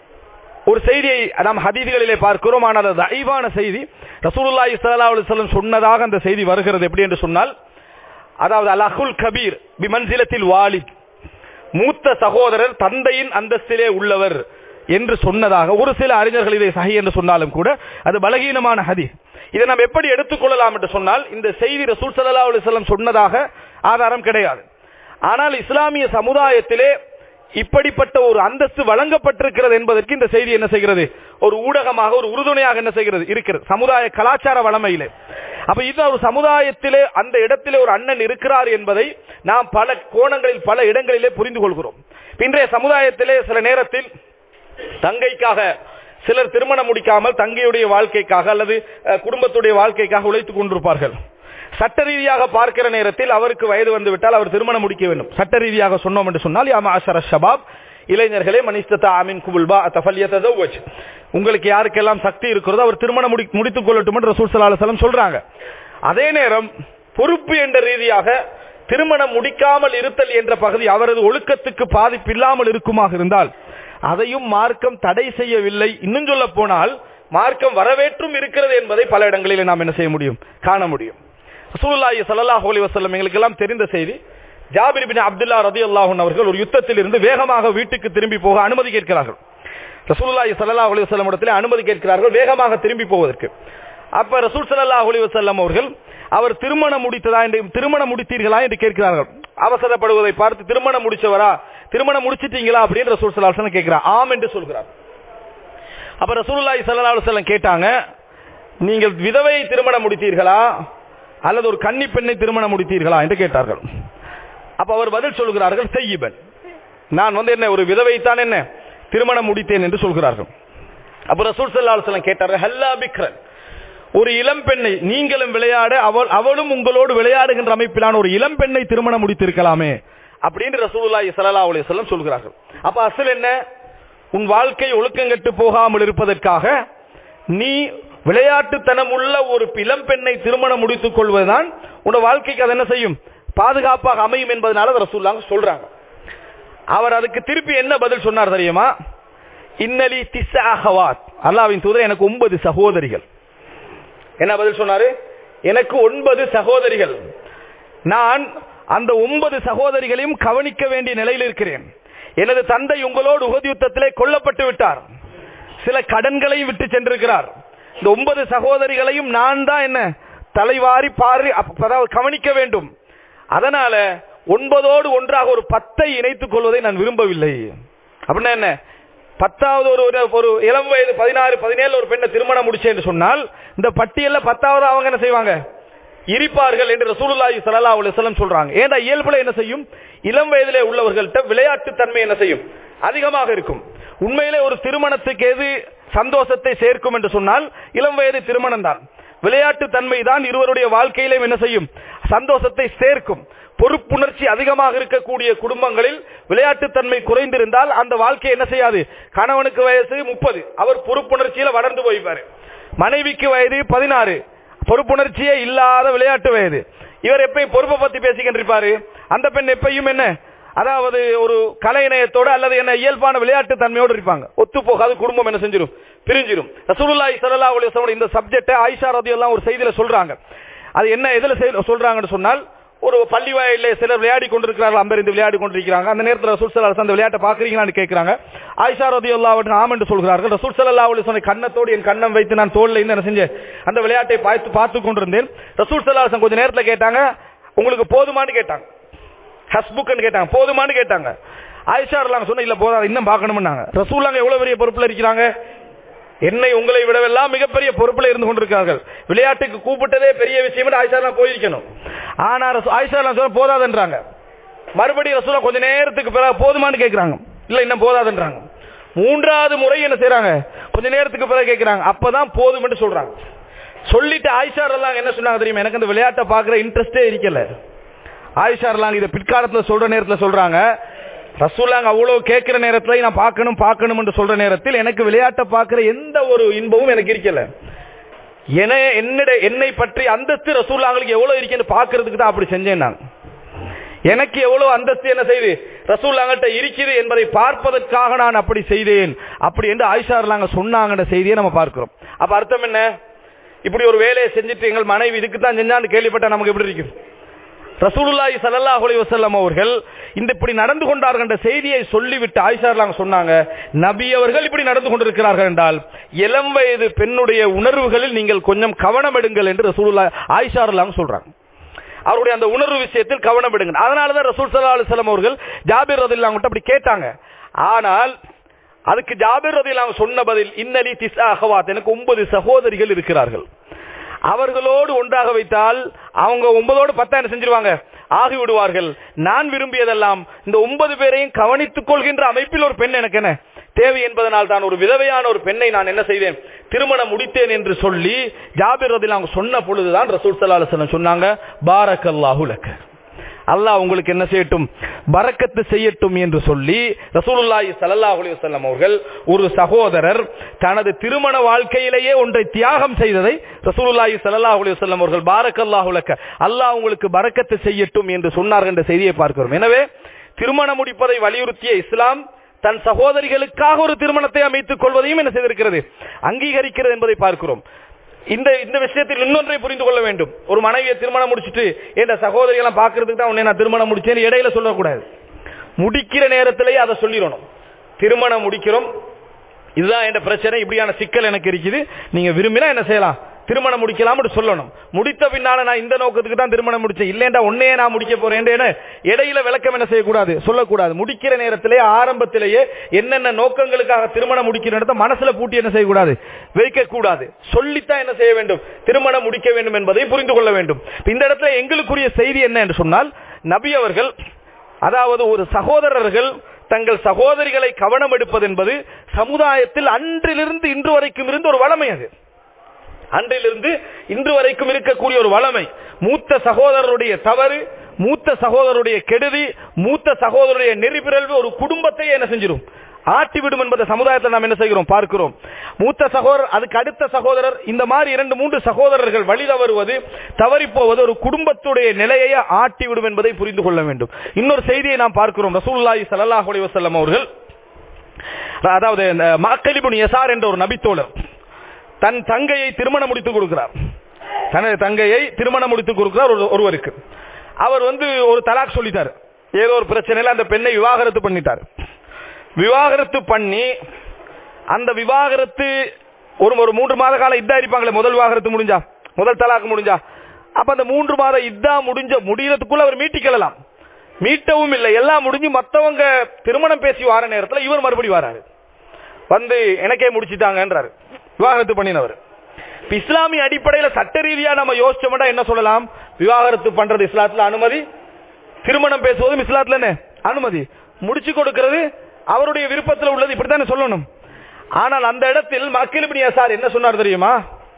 ஒரு செய்தியை நாம் ஹதீதிகளிலே பார்க்கிறோம் ஆனால் அது ஐவான செய்தி ரசூலுல்லாஹி ஸல்லல்லாஹு அலைஹி வஸல்லம் சொன்னதாக அந்த செய்தி வருகிறது எப்படி என்று சொன்னால் அதாவது அல் அஹுல் கபீர் பிமன்சிலத்தில் வாலித் மூத்த சகோதரர் தந்தையின் அந்தஸ்திலே உள்ளவர் என்று சொன்னதாக ஒரு சில அறிஞர்கள் இதை சஹி என்று சொன்னாலும் கூட அது பலகீனமான ஹதீஸ் இதை நாம் எப்படி எடுத்துக்கொள்ளலாம் என்று சொன்னால் இந்த செய்தி ரசூல் ஸல்லல்லாஹு அலைஹி வஸல்லம் சொன்னதாக ஆதாரம் கிடையாது ஆனால் இஸ்லாமிய சமுதாயத்திலே இப்படிப்பட்ட ஒரு அந்தஸ்து வழங்கப்பட்டிருக்கிறது என்பதற்கு இந்த செய்தி என்ன செய்கிறது ஒரு ஊடகமாக ஒரு உறுதுணையாக என்ன செய்கிறது இருக்கிறது சமுதாய கலாச்சார வளமையிலே அப்ப இது ஒரு சமுதாயத்திலே அந்த இடத்திலே ஒரு அண்ணன் இருக்கிறார் என்பதை நாம் பல கோணங்களில் பல இடங்களிலே புரிந்து கொள்கிறோம் இன்றைய சமுதாயத்திலே சில நேரத்தில் தங்கைக்காக சிலர் திருமணம் முடிக்காமல் தங்கையுடைய வாழ்க்கைக்காக அல்லது அஹ், குடும்பத்துடைய வாழ்க்கைக்காக உழைத்துக் கொண்டிருப்பார்கள் சட்ட ரீதியாக பார்க்கிற நேரத்தில் அவருக்கு வயது வந்து விட்டால் அவர் திருமணம் முடிக்க வேண்டும் சட்ட ரீதியாக சொன்னோம் என்று சொன்னால் யா மாஷர ஷபாப் இளைஞர்களே மனிஸ்தா அமின் குபுல்பா தஃபல்யத்தஜவஜ் உங்களுக்கு யாருக்கெல்லாம் சக்தி இருக்கிறதோ அவர் திருமணம் முடி முடித்துக் கொள்ளட்டும் என்று ரசூல் ஸல்லல்லாஹு அலைஹி வஸல்லம் சொல்றாங்க அதே நேரம் பொறுப்பு என்ற ரீதியாக திருமணம் முடிக்காமல் இருத்தல் என்ற பகுதி அவரது ஒழுக்கத்துக்கு பாதிப்பு இல்லாமல் இருக்குமாக இருந்தால் அதையும் மார்க்கம் தடை செய்யவில்லை இன்னும் சொல்ல போனால் மார்க்கம் வரவேற்றும் இருக்கிறது என்பதை பல இடங்களில் நாம் என்ன செய்ய முடியும் காண முடியும் ரசூலுல்லாஹி ஸல்லல்லாஹு அலைஹி வஸல்லம் எங்களுக்கு எல்லாம் தெரிந்த செய்தி ஜாபிர் பின் அப்துல்லா ரதியல்லாஹு அன்ஹு அவர்கள் ஒரு யுத்தத்தில் இருந்து வேகமாக வீட்டுக்கு திரும்பி போக அனுமதி கேட்கிறார்கள் ரசூலுல்லாஹி ஸல்லல்லாஹு அலைஹி வஸல்லம் இடத்திலே அனுமதி கேட்கிறார்கள் வேகமாக திரும்பி போவதற்கு அப்ப ரசூல் ஸல்லல்லாஹு அலைஹி வஸல்லம் அவர்கள் அவர் திருமணம் முடித்ததா என்று திருமணம் முடித்தீர்களா என்று கேட்கிறார்கள் அவசரப்படுவதை பார்த்து திருமணம் முடிச்சவரா திருமணம் முடிச்சிட்டீங்களா அப்படின்னு ரசூல் ஸல்லல்லாஹு அலைஹி வஸல்லம் கேட்கிறார் ஆம் என்று சொல்கிறார் அப்ப ரசூலுல்லாஹி ஸல்லல்லாஹு அலைஹி வஸல்லம் கேட்டாங்க நீங்கள் விதவை திருமணம் முடித்தீர்களா அல்லது ஒரு கன்னி பெண்ணை திருமணம் முடித்தீர்களா என்று கேட்டார்கள் அப்ப அவர் பதில் சொல்கிறார்கள் செய்யிபன் நான் வந்து என்ன ஒரு விதவைத்தான் என்ன திருமணம் முடித்தேன் என்று சொல்கிறார்கள் அப்ப ரசூல் ஸல்லல்லாஹு அலைஹி வஸல்லம் கேட்டார்கள் ஹல்லா பிக்ரன் ஒரு இளம் பெண்ணை நீங்களும் விளையாட அவள் அவளும் உங்களோடு விளையாடுகின்ற அமைப்பிலான ஒரு இளம் பெண்ணை திருமணம் முடித்திருக்கலாமே அப்படின்னு ரசூலுல்லாஹி ஸல்லல்லாஹு அலைஹி வஸல்லம் சொல்கிறார்கள் அப்ப அசல் என்ன உன் வாழ்க்கை ஒழுக்கங்கெட்டு போகாமல் இருப்பதற்காக நீ விளையாட்டுத்தனம் உள்ள ஒரு இளம் பெண்ணை திருமணம் முடித்துக் கொள்வதுதான் உன் வாழ்க்கைக்கு அது என்ன செய்யும் பாதுகாப்பாக அமையும் என்பதனால அதை ரசூலுல்லாஹ் சொல்றாங்க அவர் அதுக்கு திருப்பி என்ன பதில் சொன்னார் தெரியுமா இன்னலி திஸ்ஸாஹவாத் அல்லாஹ்வின் தூதர் எனக்கு ஒன்பது சகோதரிகள் என்ன பதில் சொன்னாரு எனக்கு ஒன்பது சகோதரிகள் நான் அந்த ஒன்பது சகோதரிகளையும் கவனிக்க வேண்டிய நிலையில் இருக்கிறேன் எனது தந்தை உங்களோடு உகதி யுத்தத்திலே கொல்லப்பட்டு விட்டார் சில கடன்களையும் விட்டு சென்றிருக்கிறார் இந்த ஒன்பது சகோதரிகளையும் நான் தான் என்ன தலைவாரி பாரி அப்ப- அதாவது கவனிக்க வேண்டும் அதனால ஒன்பதோடு ஒன்றாக ஒரு பத்தை இணைத்துக் கொள்வதை நான் விரும்பவில்லை அப்படின்னா என்ன பத்தாவது ஒரு ஒரு- ஒரு இளம் வயது பதினாறு பதினேழு ஒரு பெண்ணை திருமணம் முடிச்சேன் என்று சொன்னால் இந்த பட்டியல்ல பத்தாவது அவங்க என்ன செய்வாங்க இருப்பார்கள் என்று ரசூலுல்லாஹி ஸல்லல்லாஹு அலைஹி வஸல்லம் சொல்றாங்க ஏன்டா இயல்புல என்ன செய்யும் இளம் வயதிலே உள்ளவர்கள்ட்ட விளையாட்டு தன்மை என்ன செய்யும் அதிகமாக இருக்கும் உண்மையிலே ஒரு திருமணத்துக்கு எது சந்தோஷத்தை சேர்க்கும் என்று சொன்னால் இளம் வயது திருமணம் தான் விளையாட்டு தன்மை தான் இருவருடைய வாழ்க்கையிலும் என்ன செய்யும் சந்தோஷத்தை சேர்க்கும் பொறுப்புணர்ச்சி அதிகமாக இருக்கக்கூடிய குடும்பங்களில் விளையாட்டுத்தன்மை குறைந்திருந்தால் அந்த வாழ்க்கை என்ன செய்யாது கணவனுக்கு வயசு முப்பது அவர் பொறுப்புணர்ச்சியில வளர்ந்து போய்ப்பாரு மனைவிக்கு வயது பதினாறு பொறுப்புணர்ச்சியே இல்லாத விளையாட்டு வயது இவர் எப்பயும் பொறுப்பை பத்தி பேசிக்கின்றிருப்பாரு அந்த பெண் எப்பயும் என்ன அதாவது ஒரு கலை இணையத்தோட அல்லது என்ன இயல்பான விளையாட்டு தன்மையோடு இருப்பாங்க ஒத்து போகாது குடும்பம் என்ன செஞ்சிடும் பிரிஞ்சிடும் ரசூலுல்லாஹி ஸல்லல்லாஹு அலைஹி வஸல்லம் இந்த சப்ஜெக்ட் ஆயிஷா ரதியல்லாஹு ஒரு செய்தியில சொல்றாங்க அது என்ன எதுல செய்- சொல்றாங்கன்னு சொன்னால் ஒரு பள்ளி வாயிலே சிலர் விளையாடி கொண்டிருக்கிறார்கள் அம்பரிந்து விளையாடி கொண்டிருக்கிறாங்க அந்த நேரத்தில் ரசூல் ஸல்லல்லாஹு அலைஹி வஸல்லம் அந்த விளையாட்டை பாக்குறீங்களான்னு கேட்கறாங்க ஆயிஷா ரதியல்லாஹு அன்ஹா ஆம் என்று சொல்கிறார்கள் ரசூல் ஸல்லல்லாஹு அலைஹி வஸல்லம் கண்ணத்தோடு என் கண்ணம் வைத்து நான் தோல்ல இருந்து என்ன செஞ்சேன் அந்த விளையாட்டை பார்த்து பார்த்து கொண்டிருந்தேன் ரசூல் ஸல்லல்லாஹு அலைஹி வஸல்லம் கொஞ்ச நேரத்துல கேட்டாங்க உங்களுக்கு போதுமான்னு கேட்டாங்க ஹஸ்புக்னு கேட்டாங்க போதுமான்னு கேட்டாங்க ஆயிஷா ரலாங்க சொன்ன இல்ல போதாது இன்னும் பார்க்கணும்னாங்க ரசூல்லாங்க எவ்வளவு பெரிய பொறுப்புல இருக்கிறாங்க என்னை உங்களை விடவெல்லாம் மிகப்பெரிய பொறுப்புல இருந்து கொண்டிருக்கிறார்கள் விளையாட்டுக்கு கூப்பிட்டதே பெரிய விஷயம் ஆயிஷா போயிருக்கணும் ஆனா ரசூ- ஆயிஷா சொல்ல போதாதுன்றாங்க மறுபடியும் ரசூலா கொஞ்ச நேரத்துக்கு பிறகு போதுமான்னு கேட்கிறாங்க இல்ல இன்னும் போதாதுன்றாங்க மூன்றாவது முறை என்ன செய்றாங்க கொஞ்ச நேரத்துக்கு பிறகு கேட்கிறாங்க அப்பதான் போதும்னு சொல்றாங்க சொல்லிட்டு ஆயிஷா எல்லாம் என்ன சொன்னாங்க தெரியுமா எனக்கு அந்த விளையாட்டை பாக்குற இன்ட்ரெஸ்டே இருக்கல ஆயிஷா எல்லாம் இதை பிற்காலத்துல சொல்ற நேரத்துல சொல்றாங்க ரசூலாங்க அவ்வளவு கேட்கிற நேரத்துல நான் பார்க்கணும் பார்க்கணும் என்று சொல்ற நேரத்தில் எனக்கு விளையாட்டை பார்க்கிற எந்த ஒரு இன்பமும் எனக்கு இருக்கல என என்னிட என்னை பற்றி அந்தஸ்து ரசூல்லாங்களுக்கு எவ்வளவு இருக்குன்னு பாக்குறதுக்கு தான் அப்படி செஞ்சேன் நான் எனக்கு எவ்வளவு அந்தஸ்து என்ன செய்து ரசூல்லாங்கிட்ட இருக்குது என்பதை பார்ப்பதற்காக நான் அப்படி செய்தேன் அப்படி என்று ஆயிஷா நாங்க சொன்னாங்கன்ற செய்தியை நம்ம பார்க்கிறோம் அப்ப அர்த்தம் என்ன இப்படி ஒரு வேலையை செஞ்சுட்டு எங்கள் மனைவி இதுக்கு தான் செஞ்சான்னு கேள்விப்பட்ட நமக்கு எப்படி இருக்கும் ரசூலுல்லாஹி ஸல்லல்லாஹு அலைஹி வஸல்லம் அவர்கள் இந்த இப்படி நடந்து கொண்டார்கள் என்ற செய்தியை சொல்லிவிட்டு ஆயிஷார்லாங்க சொன்னாங்க நபி அவர்கள் இப்படி நடந்து கொண்டிருக்கிறார்கள் என்றால் இளம் வயது பெண்ணுடைய உணர்வுகளில் நீங்கள் கொஞ்சம் கவனம் எடுங்கள் என்று ரசூலுல்லாஹ் ஆயிஷார்லாங்க சொல்றாங்க அவருடைய அந்த உணர்வு விஷயத்தில் கவனம் எடுங்க அதனாலதான் ரசூல் சல்லா அலுவலம் அவர்கள் ஜாபிர் ரதில்லாங்க அப்படி கேட்டாங்க ஆனால் அதுக்கு ஜாபிர் ரதில்லாங்க சொன்ன பதில் இன்னலி திஸ் அகவாத் எனக்கு ஒன்பது சகோதரிகள் இருக்கிறார்கள் அவர்களோடு ஒன்றாக வைத்தால் அவங்க ஒன்பதோடு பத்தா என்ன செஞ்சிருவாங்க ஆகி விடுவார்கள் நான் விரும்பியதெல்லாம் இந்த ஒன்பது பேரையும் கவனித்துக் கொள்கின்ற அமைப்பில் ஒரு பெண் எனக்கு என்ன தேவை என்பதனால் தான் ஒரு விதவையான ஒரு பெண்ணை நான் என்ன செய்தேன் திருமணம் முடித்தேன் என்று சொல்லி ஜாபிர் ரதில் அவங்க சொன்ன பொழுதுதான் ரசூல் சல்லா அலுவலம் சொன்னாங்க பாரக்கல்லாஹு லக் அல்லாஹ் உங்களுக்கு என்ன செய்யட்டும் பரக்கத்து செய்யட்டும் என்று சொல்லி ரசூலுல்லாஹி ஸல்லல்லாஹு அலைஹி வஸல்லம் அவர்கள் ஒரு சகோதரர் தனது திருமண வாழ்க்கையிலேயே ஒன்றை தியாகம் செய்ததை ரசூலுல்லாஹி ஸல்லல்லாஹு அலைஹி வஸல்லம் அவர்கள் பாரக்கல்லாஹு லக்க அல்லாஹ் உங்களுக்கு பரக்கத்து செய்யட்டும் என்று சொன்னார்கள் என்ற செய்தியை பார்க்கிறோம் எனவே திருமணம் முடிப்பதை வலியுறுத்திய இஸ்லாம் தன் சகோதரிகளுக்காக ஒரு திருமணத்தை அமைத்துக் கொள்வதையும் என்ன செய்திருக்கிறது அங்கீகரிக்கிறது என்பதை பார்க்கிறோம் இந்த இந்த விஷயத்தில் இன்னொன்றை புரிந்து கொள்ள வேண்டும் ஒரு மனைவியை திருமணம் முடிச்சிட்டு என் சகோதரி எல்லாம் பாக்குறதுக்கு தான் உன்னை நான் திருமணம் முடிச்சேன் இடையில சொல்லக்கூடாது முடிக்கிற நேரத்திலேயே அதை சொல்லிடணும் திருமணம் முடிக்கிறோம் இதுதான் என் பிரச்சனை இப்படியான சிக்கல் எனக்கு இருக்குது நீங்க விரும்பினா என்ன செய்யலாம் திருமணம் முடிக்கலாம்னு சொல்லணும் முடித்த பின்னால நான் இந்த நோக்கத்துக்கு தான் திருமணம் முடிச்சேன் இல்லைண்டா உன்னையே நான் முடிக்க போறேன் இடையில விளக்கம் என்ன செய்யக்கூடாது சொல்லக்கூடாது முடிக்கிற நேரத்திலேயே ஆரம்பத்திலேயே என்னென்ன நோக்கங்களுக்காக திருமணம் முடிக்கிற இடத்த மனசுல பூட்டி என்ன செய்யக்கூடாது வைக்க கூடாது சொல்லித்தான் என்ன செய்ய வேண்டும் திருமணம் முடிக்க வேண்டும் என்பதை புரிந்து கொள்ள வேண்டும் இந்த இடத்துல எங்களுக்குரிய செய்தி என்ன என்று சொன்னால் நபி அவர்கள் அதாவது ஒரு சகோதரர்கள் தங்கள் சகோதரிகளை கவனம் எடுப்பது என்பது சமுதாயத்தில் அன்றிலிருந்து இன்று வரைக்கும் இருந்து ஒரு வளமை அது அன்றிலிருந்து இன்று வரைக்கும் இருக்கக்கூடிய ஒரு வளமை மூத்த சகோதரருடைய தவறு மூத்த சகோதரருடைய கெடுதி மூத்த சகோதரருடைய நெறிபிறழ்வு ஒரு குடும்பத்தை என்ன செஞ்சிடும் ஆட்டிவிடும் என்பதை சமுதாயத்தில் நாம் என்ன செய்கிறோம் பார்க்கிறோம் மூத்த சகோதரர் அதுக்கு அடுத்த சகோதரர் இந்த மாதிரி இரண்டு மூன்று சகோதரர்கள் வழி தவறுவது தவறி போவது ஒரு குடும்பத்துடைய நிலையை ஆட்டிவிடும் என்பதை புரிந்து கொள்ள வேண்டும் இன்னொரு செய்தியை நாம் பார்க்கிறோம் ரசூலுல்லாஹி ஸல்லல்லாஹு அலைஹி வஸல்லம் அவர்கள் அதாவது மக்களிபுன் யசார் என்ற ஒரு நபித்தோழர் தன் தங்கையை திருமணம் முடித்து கொடுக்கிறார் தனது தங்கையை திருமணம் முடித்து கொடுக்கிறார் ஒருவருக்கு அவர் வந்து ஒரு தலாக் சொல்லிட்டார் ஏதோ ஒரு பிரச்சனையில அந்த பெண்ணை விவாகரத்து பண்ணிட்டார் விவாகரத்து பண்ணி அந்த விவாகரத்து ஒரு ஒரு மூன்று மாத காலம் இதா இருப்பாங்களே முதல் விவாகரத்து முடிஞ்சா முதல் தலாக்கு முடிஞ்சா அப்ப அந்த மூன்று மாத இதா முடிஞ்ச முடியறதுக்குள்ள அவர் மீட்டிக்கலாம் மீட்டவும் இல்லை எல்லாம் முடிஞ்சு மத்தவங்க திருமணம் பேசி வார நேரத்தில் இவர் மறுபடி வராரு வந்து எனக்கே முடிச்சுட்டாங்கன்றாரு விவாகரத்து பண்ணினவர் இஸ்லாமிய அடிப்படையில் சட்ட ரீதியா நம்ம யோசிச்சோம்னா என்ன சொல்லலாம் விவாகரத்து பண்றது இஸ்லாத்துல அனுமதி திருமணம் பேசுவதும் இஸ்லாத்துல என்ன அனுமதி முடிச்சு கொடுக்கிறது அவருடைய விருப்பத்தில் உள்ளது இப்படித்தானே சொல்லணும் ஆனால் அந்த இடத்தில் மக்கள் சார் என்ன சொன்னார் தெரியுமா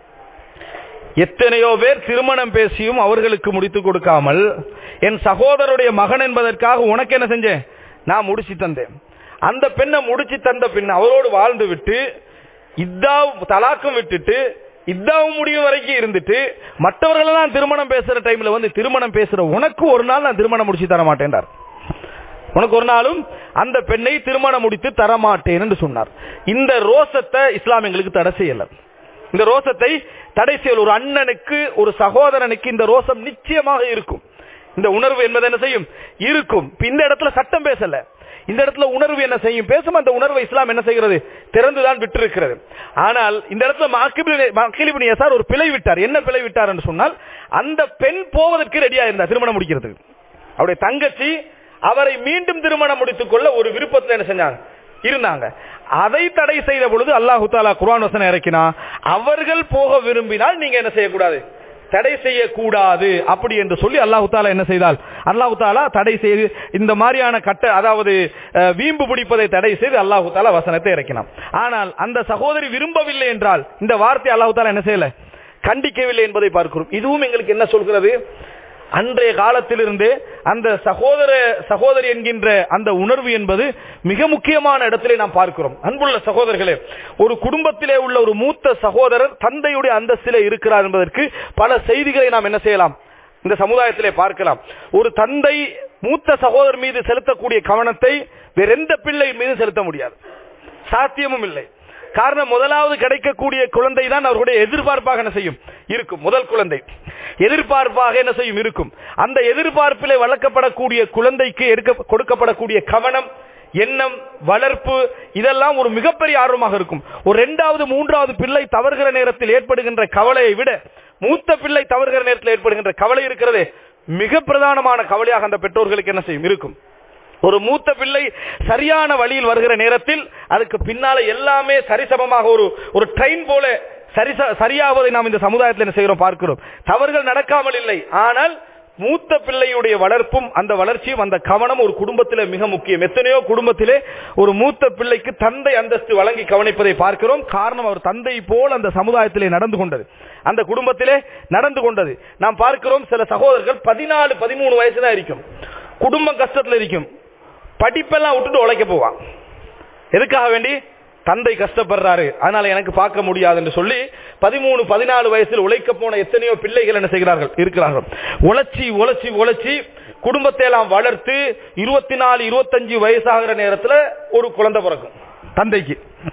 எத்தனையோ பேர் திருமணம் பேசியும் அவர்களுக்கு முடித்து கொடுக்காமல் என் சகோதரருடைய மகன் என்பதற்காக உனக்கு என்ன செஞ்சேன் நான் முடிச்சு தந்தேன் அந்த பெண்ணை முடிச்சு தந்த பின் அவரோடு வாழ்ந்து விட்டு இதா தலாக்கும் விட்டுட்டு இதாவும் முடிவு வரைக்கும் இருந்துட்டு மற்றவர்களெல்லாம் திருமணம் பேசுற டைம்ல வந்து திருமணம் பேசுற உனக்கு ஒரு நாள் நான் திருமணம் முடிச்சு தர மாட்டேன்டார் உனக்கு ஒரு நாளும் அந்த பெண்ணை திருமணம் முடித்து தரமாட்டேன் என்று சொன்னார் இந்த ரோசத்தை இஸ்லாம் எங்களுக்கு தடை செய்யல இந்த ரோசத்தை தடை செய்யல ஒரு அண்ணனுக்கு ஒரு சகோதரனுக்கு இந்த ரோசம் நிச்சயமாக இருக்கும் இந்த உணர்வு என்பது என்ன செய்யும் இருக்கும் இந்த இடத்துல சட்டம் பேசல இந்த இடத்துல உணர்வு என்ன செய்யும் பேசும் அந்த உணர்வை இஸ்லாம் என்ன செய்கிறது திறந்துதான் விட்டு இருக்கிறது ஆனால் இந்த இடத்துல மக்கிலிபின் சார் ஒரு பிழை விட்டார் என்ன பிழை விட்டார் என்று சொன்னால் அந்த பெண் போவதற்கு ரெடியா இருந்தார் திருமணம் முடிக்கிறதுக்கு அவருடைய தங்கச்சி அவரை மீண்டும் திருமணம் முடித்துக் கொள்ள ஒரு விருப்பத்தில் என்ன செஞ்சாங்க இருந்தாங்க அதை தடை செய்த பொழுது அல்லாஹு தாலா குர்ஆன் வசனம் இறக்கினா அவர்கள் போக விரும்பினால் நீங்க என்ன செய்யக்கூடாது தடை செய்யக்கூடாது அப்படி என்று சொல்லி அல்லாஹு தாலா என்ன செய்தால் அல்லாஹு தாலா தடை செய்து இந்த மாதிரியான கட்ட அதாவது அஹ், வீம்பு பிடிப்பதை தடை செய்து அல்லாஹு தாலா வசனத்தை இறக்கினான் ஆனால் அந்த சகோதரி விரும்பவில்லை என்றால் இந்த வார்த்தை அல்லாஹு தாலா என்ன செய்யல கண்டிக்கவில்லை என்பதை பார்க்கிறோம் இதுவும் எங்களுக்கு என்ன சொல்கிறது அன்றைய காலத்திலிருந்தே அந்த சகோதர சகோதரி என்கின்ற அந்த உணர்வு என்பது மிக முக்கியமான இடத்திலே நாம் பார்க்கிறோம் அன்புள்ள சகோதரர்களே ஒரு குடும்பத்திலே உள்ள ஒரு மூத்த சகோதரர் தந்தையுடைய அந்தஸ்திலே இருக்கிறார் என்பதற்கு பல செய்திகளை நாம் என்ன செய்யலாம் இந்த சமுதாயத்திலே பார்க்கலாம் ஒரு தந்தை மூத்த சகோதரர் மீது செலுத்தக்கூடிய கவனத்தை வேற எந்த பிள்ளை மீது செலுத்த முடியாது சாத்தியமும் இல்லை காரணம் முதலாவது கிடைக்கக்கூடிய குழந்தை தான் அவர்களுடைய எதிர்பார்ப்பாக என்ன செய்யும் இருக்கும் முதல் குழந்தை எதிர்பார்ப்பாக என்ன செய்யும் இருக்கும் அந்த எதிர்பார்ப்பிலே வளர்க்கப்படக்கூடிய குழந்தைக்கு எடுக்க கொடுக்கப்படக்கூடிய கவனம் எண்ணம் வளர்ப்பு இதெல்லாம் ஒரு மிகப்பெரிய ஆர்வமாக இருக்கும் ஒரு இரண்டாவது மூன்றாவது பிள்ளை தவறுகிற நேரத்தில் ஏற்படுகின்ற கவலையை விட மூத்த பிள்ளை தவறுகிற நேரத்தில் ஏற்படுகின்ற கவலை இருக்கிறதே மிக பிரதானமான கவலையாக அந்த பெற்றோர்களுக்கு என்ன செய்யும் இருக்கும் ஒரு மூத்த பிள்ளை சரியான வழியில் வருகிற நேரத்தில் அதுக்கு பின்னால எல்லாமே சரிசமமாக ஒரு ஒரு ட்ரெயின் போல சரிச- சரியாவதை நாம் இந்த சமுதாயத்தில் என்ன செய்கிறோம் பார்க்கிறோம் தவறுகள் நடக்காமல் இல்லை ஆனால் மூத்த பிள்ளையுடைய வளர்ப்பும் அந்த வளர்ச்சியும் அந்த கவனம் ஒரு குடும்பத்திலே மிக முக்கியம் எத்தனையோ குடும்பத்திலே ஒரு மூத்த பிள்ளைக்கு தந்தை அந்தஸ்து வழங்கி கவனிப்பதை பார்க்கிறோம் காரணம் அவர் தந்தை போல் அந்த சமுதாயத்திலே நடந்து கொண்டது அந்த குடும்பத்திலே நடந்து கொண்டது நாம் பார்க்கிறோம் சில சகோதரர்கள் பதினாலு பதிமூணு வயசு தான் இருக்கும் குடும்பம் கஷ்டத்துல இருக்கும் படிப்பெல்லாம் விட்டுட்டு உழைக்க போவான் எதுக்காக வேண்டி தந்தை கஷ்டப்படுறாரு அதனால எனக்கு பார்க்க முடியாது என்று சொல்லி பதிமூணு பதினாலு வயசில் உழைக்க போன எத்தனையோ பிள்ளைகள் என்ன செய்கிறார்கள் இருக்கிறார்கள் உழைச்சி உழைச்சி உழைச்சி குடும்பத்தை எல்லாம் வளர்த்து இருபத்தி நாலு இருபத்தஞ்சு வயசாகிற நேரத்துல ஒரு குழந்தை பிறக்கும் தந்தைக்கு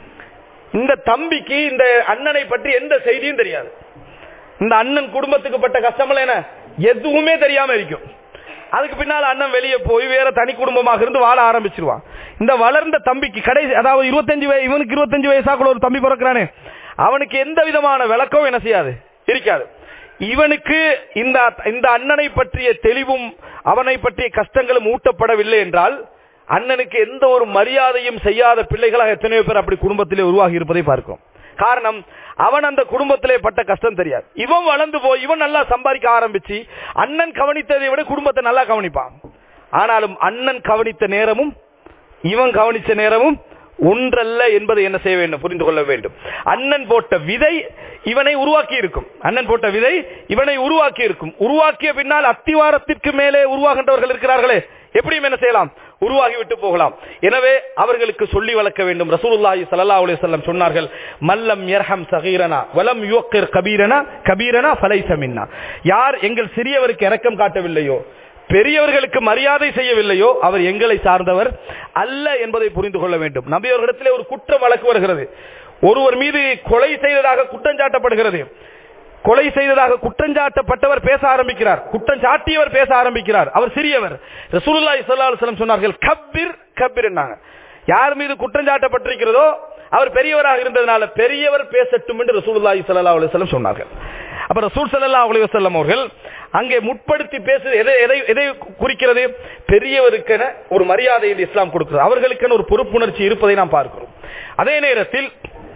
இந்த தம்பிக்கு இந்த அண்ணனை பற்றி எந்த செய்தியும் தெரியாது இந்த அண்ணன் குடும்பத்துக்கு பட்ட கஷ்டமெல்லாம் என்ன எதுவுமே தெரியாம இருக்கும் அதுக்கு பின்னால் அண்ணன் வெளியே போய் வேற தனி குடும்பமாக இருந்து வாழ ஆரம்பிச்சிருவான் இந்த வளர்ந்த தம்பிக்கு கடைசி அதாவது இருபத்தஞ்சு வய இவனுக்கு இருபத்தஞ்சு வயசாக்குள்ள ஒரு தம்பி பிறக்கிறானே அவனுக்கு எந்த விதமான விளக்கம் என்ன செய்யாது இருக்காது இவனுக்கு இந்த இந்த அண்ணனை பற்றிய தெளிவும் அவனை பற்றிய கஷ்டங்களும் ஊட்டப்படவில்லை என்றால் அண்ணனுக்கு எந்த ஒரு மரியாதையும் செய்யாத பிள்ளைகளாக எத்தனையோ பேர் அப்படி குடும்பத்திலே உருவாகி இருப்பதை பார்க்கிறோம் காரணம் அவன் அந்த குடும்பத்திலே பட்ட கஷ்டம் தெரியாது இவன் வளர்ந்து போய் இவன் நல்லா சம்பாதிக்க ஆரம்பிச்சு அண்ணன் கவனித்ததை விட குடும்பத்தை நல்லா கவனிப்பான் ஆனாலும் அண்ணன் கவனித்த நேரமும் இவன் கவனிச்ச நேரமும் ஒன்றல்ல என்பதை என்ன செய்ய வேண்டும் புரிந்து கொள்ள வேண்டும் அண்ணன் போட்ட விதை இவனை உருவாக்கி இருக்கும் அண்ணன் போட்ட விதை இவனை உருவாக்கி இருக்கும் உருவாக்கிய பின்னால் அத்திவாரத்திற்கு மேலே உருவாகின்றவர்கள் இருக்கிறார்களே எப்படியும் என்ன செய்யலாம் உருவாகி விட்டு போகலாம் எனவே அவர்களுக்கு சொல்லி வளர்க்க வேண்டும் ரசூலுல்லாஹி ஸல்லல்லாஹு அலைஹி வஸல்லம் சொன்னார்கள் மல்லம் யர்ஹம் சகீரனா வலம் யுக்கிர் கபீரனா கபீரனா ஃபலைஸ மின்னா யார் எங்கள் சிறியவருக்கு இரக்கம் காட்டவில்லையோ பெரியவர்களுக்கு மரியாதை செய்யவில்லையோ அவர் எங்களை சார்ந்தவர் அல்ல என்பதை புரிந்து கொள்ள வேண்டும் நபியவர்களிடத்திலே ஒரு குற்றம் வழக்கு வருகிறது ஒருவர் மீது கொலை செய்ததாக குற்றம் சாட்டப்படுகிறது கொலை செய்ததாக குற்றஞ்சாட்டப்பட்டவர் பேச ஆரம்பிக்கிறார் குற்றம் சாட்டியவர் பேச ஆரம்பிக்கிறார் அவர் சிறியவர் ரசூலுல்லாஹி ஸல்லல்லாஹு அலைஹி வஸல்லம் சொன்னார்கள் கப்பிர் கப்பிர் என்னாங்க யார் மீது குற்றம் சாட்டப்பட்டிருக்கிறதோ அவர் பெரியவராக இருந்ததனால பெரியவர் பேசட்டும் என்று ரசூலுல்லாஹி ஸல்லல்லாஹு அலைஹி வஸல்லம் சொன்னார்கள் அப்ப ரசூல் ஸல்லல்லாஹு அலைஹி வஸல்லம் அவர்கள் அங்கே முற்படுத்தி பேசு எதை எதை எதை குறிக்கிறது பெரியவருக்கென ஒரு மரியாதை என்று இஸ்லாம் கொடுக்கிறது அவர்களுக்கென ஒரு பொறுப்புணர்ச்சி இருப்பதை நாம் பார்க்கிறோம் அதே நேரத்தில்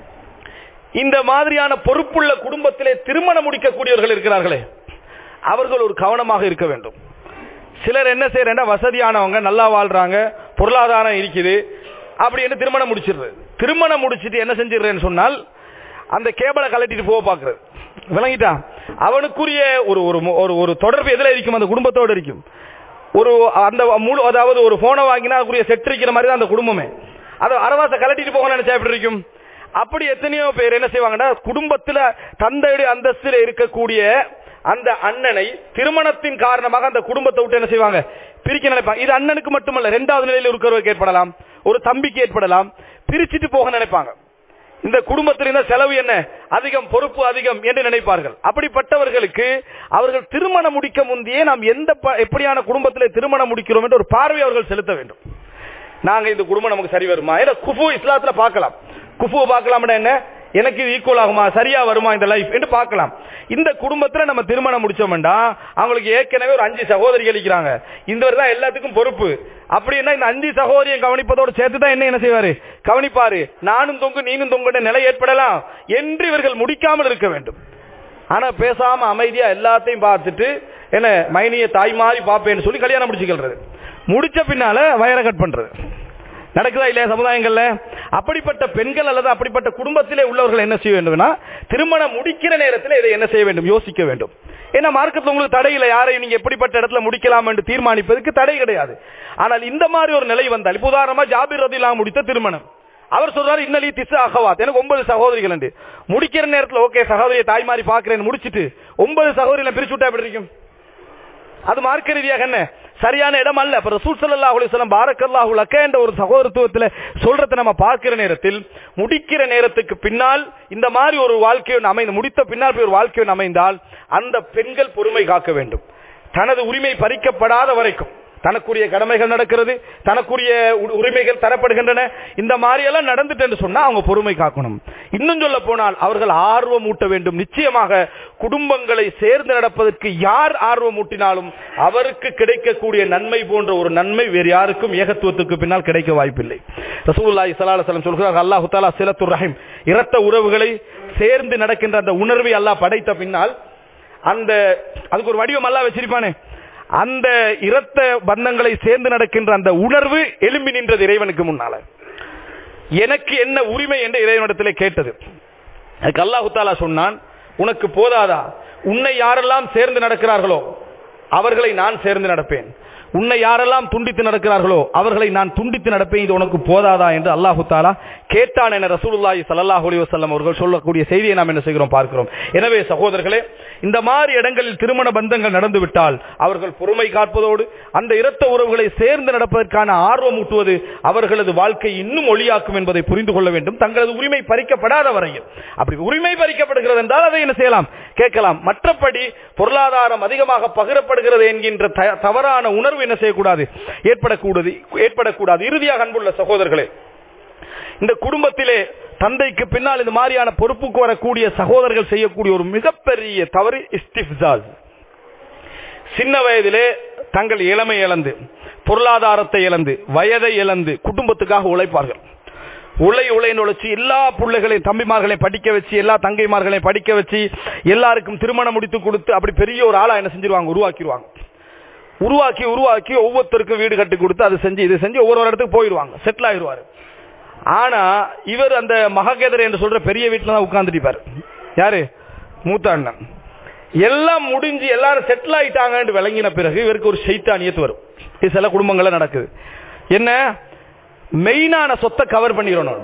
இந்த மாதிரியான பொறுப்புள்ள குடும்பத்திலே திருமணம் முடிக்கக்கூடியவர்கள் இருக்கிறார்களே அவர்கள் ஒரு கவனமாக இருக்க வேண்டும் சிலர் என்ன செய்யறா வசதியானவங்க நல்லா வாழ்றாங்க பொருளாதாரம் இருக்குது அப்படின்னு திருமணம் முடிச்சிடுறது திருமணம் முடிச்சிட்டு என்ன செஞ்சிடுறேன்னு சொன்னால் அந்த கேபிளை கலட்டிட்டு போக பாக்குறது விளங்கிட்டா அவனுக்குரிய ஒரு ஒரு ஒரு ஒரு தொடர்பு எதுல இருக்கும் அந்த குடும்பத்தோடு இருக்கும் ஒரு அந்த முழு அதாவது ஒரு போனை வாங்கினா அதுக்குரிய செட் இருக்கிற மாதிரி தான் அந்த குடும்பமே அதை அரவாசை கலட்டிட்டு போக நினைச்சா எப்படி இருக்கும் அப்படி எத்தனையோ பேர் என்ன செய்வாங்கன்னா குடும்பத்துல தந்தையுடைய அந்தஸ்தில் இருக்கக்கூடிய அந்த அண்ணனை திருமணத்தின் காரணமாக அந்த குடும்பத்தை விட்டு என்ன செய்வாங்க பிரிக்க நினைப்பாங்க இது அண்ணனுக்கு மட்டுமல்ல இரண்டாவது நிலையில் இருக்கிறவருக்கு ஏற்படலாம் ஒரு தம்பிக்கு ஏற்படலாம் பிரிச்சுட்டு போக நினைப்பாங்க இந்த குடும்பத்தில் இருந்த செலவு என்ன அதிகம் பொறுப்பு அதிகம் என்று நினைப்பார்கள் அப்படிப்பட்டவர்களுக்கு அவர்கள் திருமணம் முடிக்க முந்தையே நாம் எந்த எப்படியான குடும்பத்தில் திருமணம் முடிக்கிறோம் என்று ஒரு பார்வை அவர்கள் செலுத்த வேண்டும் நாங்க இந்த குடும்பம் நமக்கு சரி வருமா ஏன்னா குஃபு இஸ்லாத்துல பார்க்கலாம் குஃபு பார்க்கலாம்னா என்ன எனக்கு இது ஈக்குவல் ஆகுமா சரியா வருமா இந்த லைஃப் என்று பார்க்கலாம் இந்த குடும்பத்துல நம்ம திருமணம் முடிச்சோம்டா அவங்களுக்கு ஏற்கனவே ஒரு அஞ்சு சகோதரிகள் இருக்கிறாங்க இந்தவர் தான் எல்லாத்துக்கும் பொறுப்பு அப்படின்னா இந்த அஞ்சு சகோதரியை கவனிப்பதோடு சேர்த்து தான் என்ன என்ன செய்வாரு கவனிப்பாரு நானும் தொங்கு நீனும் தொங்குன்ற நிலை ஏற்படலாம் என்று இவர்கள் முடிக்காமல் இருக்க வேண்டும் ஆனா பேசாம அமைதியா எல்லாத்தையும் பார்த்துட்டு என்ன மைனிய தாய் மாதிரி பாப்பேன்னு சொல்லி கல்யாணம் முடிச்சுக்கிறது முடிச்ச பின்னால வயரை கட் பண்றது நடக்குதா இல்லையா சமுதாயங்கள்ல அப்படிப்பட்ட பெண்கள் அல்லது அப்படிப்பட்ட குடும்பத்திலே உள்ளவர்கள் என்ன செய்ய வேண்டும்னா திருமணம் முடிக்கிற நேரத்தில் இதை என்ன செய்ய வேண்டும் யோசிக்க வேண்டும் ஏன்னா மார்க்கத்தில் உங்களுக்கு தடை இல்லை யாரையும் நீங்க எப்படிப்பட்ட இடத்துல முடிக்கலாம் என்று தீர்மானிப்பதற்கு தடை கிடையாது ஆனால் இந்த மாதிரி ஒரு நிலை வந்தால் இப்போ உதாரணமா ஜாபிர் ரதிலாம் முடித்த திருமணம் அவர் சொல்றாரு இன்னலி திசு அகவாத் எனக்கு ஒன்பது சகோதரிகள் உண்டு முடிக்கிற நேரத்தில் ஓகே சகோதரியை தாய்மாரி பாக்குறேன்னு முடிச்சிட்டு ஒன்பது சகோதரிகளை பிரிச்சு விட்டா எப்படி இருக்கும் அது மார்க்க ரீதியாக என்ன சரியான இடம் அல்ல அப்ப ரசூல் ஸல்லல்லாஹு அலைஹி வஸல்லம் பாரக்கல்லாஹு லக்க என்ற ஒரு சகோதரத்துவத்துல சொல்றதை நம்ம பார்க்கிற நேரத்தில் முடிக்கிற நேரத்துக்கு பின்னால் இந்த மாதிரி ஒரு வாழ்க்கையை அமைந்து முடித்த பின்னால் போய் ஒரு வாழ்க்கையை அமைந்தால் அந்த பெண்கள் பொறுமை காக்க வேண்டும் தனது உரிமை பறிக்கப்படாத வரைக்கும் தனக்குரிய கடமைகள் நடக்கிறது தனக்குரிய உ- உரிமைகள் தரப்படுகின்றன இந்த மாதிரி எல்லாம் நடந்துட்டு என்று சொன்னா அவங்க பொறுமை காக்கணும் இன்னும் சொல்ல போனால் அவர்கள் ஆர்வம் ஊட்ட வேண்டும் நிச்சயமாக குடும்பங்களை சேர்ந்து நடப்பதற்கு யார் ஆர்வம் ஊட்டினாலும் அவருக்கு கிடைக்கக்கூடிய நன்மை போன்ற ஒரு நன்மை வேறு யாருக்கும் ஏகத்துவத்துக்கு பின்னால் கிடைக்க வாய்ப்பில்லை ரசூலுல்லாஹி ஸல்லல்லாஹு அலைஹி வஸல்லம் சொல்கிறார் அல்லாஹ் தஆலா சிலத்துர் ரஹீம் இரத்த உறவுகளை சேர்ந்து நடக்கின்ற அந்த உணர்வை அல்லாஹ் படைத்த பின்னால் அந்த அதுக்கு ஒரு வடிவம் அல்லாஹ் வச்சிருப்பானே அந்த இரத்த பந்தங்களை சேர்ந்து நடக்கின்ற அந்த உணர்வு எழும்பி நின்றது இறைவனுக்கு முன்னால எனக்கு என்ன உரிமை என்று இறைவனிடத்திலே கேட்டது அதுக்கு அல்லாஹு தாலா சொன்னான் உனக்கு போதாதா உன்னை யாரெல்லாம் சேர்ந்து நடக்கிறார்களோ அவர்களை நான் சேர்ந்து நடப்பேன் உன்னை யாரெல்லாம் துண்டித்து நடக்கிறார்களோ அவர்களை நான் துண்டித்து நடப்பேன் இது உனக்கு போதாதா என்று அல்லாஹு தாலா கேட்டான் என ரசூலுல்லாஹி ஸல்லல்லாஹு அலைஹி வஸல்லம் அவர்கள் சொல்லக்கூடிய செய்தியை நாம் என்ன செய்கிறோம் பார்க்கிறோம் எனவே சகோதரர்களே இந்த மாதிரி இடங்களில் திருமண பந்தங்கள் நடந்து விட்டால் அவர்கள் பொறுமை காப்பதோடு அந்த இரத்த உறவுகளை சேர்ந்து நடப்பதற்கான ஆர்வம் ஊட்டுவது அவர்களது வாழ்க்கை இன்னும் ஒளியாக்கும் என்பதை புரிந்து கொள்ள வேண்டும் தங்களது உரிமை பறிக்கப்படாத வரையில் அப்படி உரிமை பறிக்கப்படுகிறது என்றால் அதை என்ன செய்யலாம் கேட்கலாம் மற்றபடி பொருளாதாரம் அதிகமாக பகிரப்படுகிறது என்கின்ற த- தவறான உணர்வு என்ன செய்யக்கூடாது ஏற்படக்கூடாது ஏற்படக்கூடாது இறுதியாக அன்புள்ள சகோதரர்களே இந்த குடும்பத்திலே தந்தைக்கு பின்னால் இந்த மாதிரியான பொறுப்புக்கு வரக்கூடிய சகோதரர்கள் செய்யக்கூடிய ஒரு மிகப்பெரிய தவறு இஸ்திஃப்சாஸ் சின்ன வயதிலே தங்கள் இளமை இழந்து பொருளாதாரத்தை இழந்து வயதை இழந்து குடும்பத்துக்காக உழைப்பார்கள் உழை உழைன்னு உழைச்சு எல்லா பிள்ளைகளையும் தம்பிமார்களையும் படிக்க வச்சு எல்லா தங்கைமார்களையும் படிக்க வச்சு எல்லாருக்கும் திருமணம் முடித்து கொடுத்து அப்படி பெரிய ஒரு ஆளா என்ன செஞ்சிருவாங்க உருவாக்கிடுவாங்க உருவாக்கி உருவாக்கி ஒவ்வொருத்தருக்கும் வீடு கட்டி கொடுத்து அது செஞ்சு இது செஞ்சு ஒவ்வொரு இடத்துக்கு போயிடுவாங்க செட்டில் ஆயிடுவாரு ஆனா இவர் அந்த மககேதர் என்று சொல்ற பெரிய வீட்டுல தான் உட்கார்ந்துட்டு யாரு மூத்த அண்ணன் எல்லாம் முடிஞ்சு எல்லாரும் செட்டில் ஆயிட்டாங்கன்னு விளங்கின பிறகு இவருக்கு ஒரு சைத்தானியத்து வரும் இது சில குடும்பங்கள்ல நடக்குது என்ன மெயினான சொத்தை கவர் பண்ணிடணும்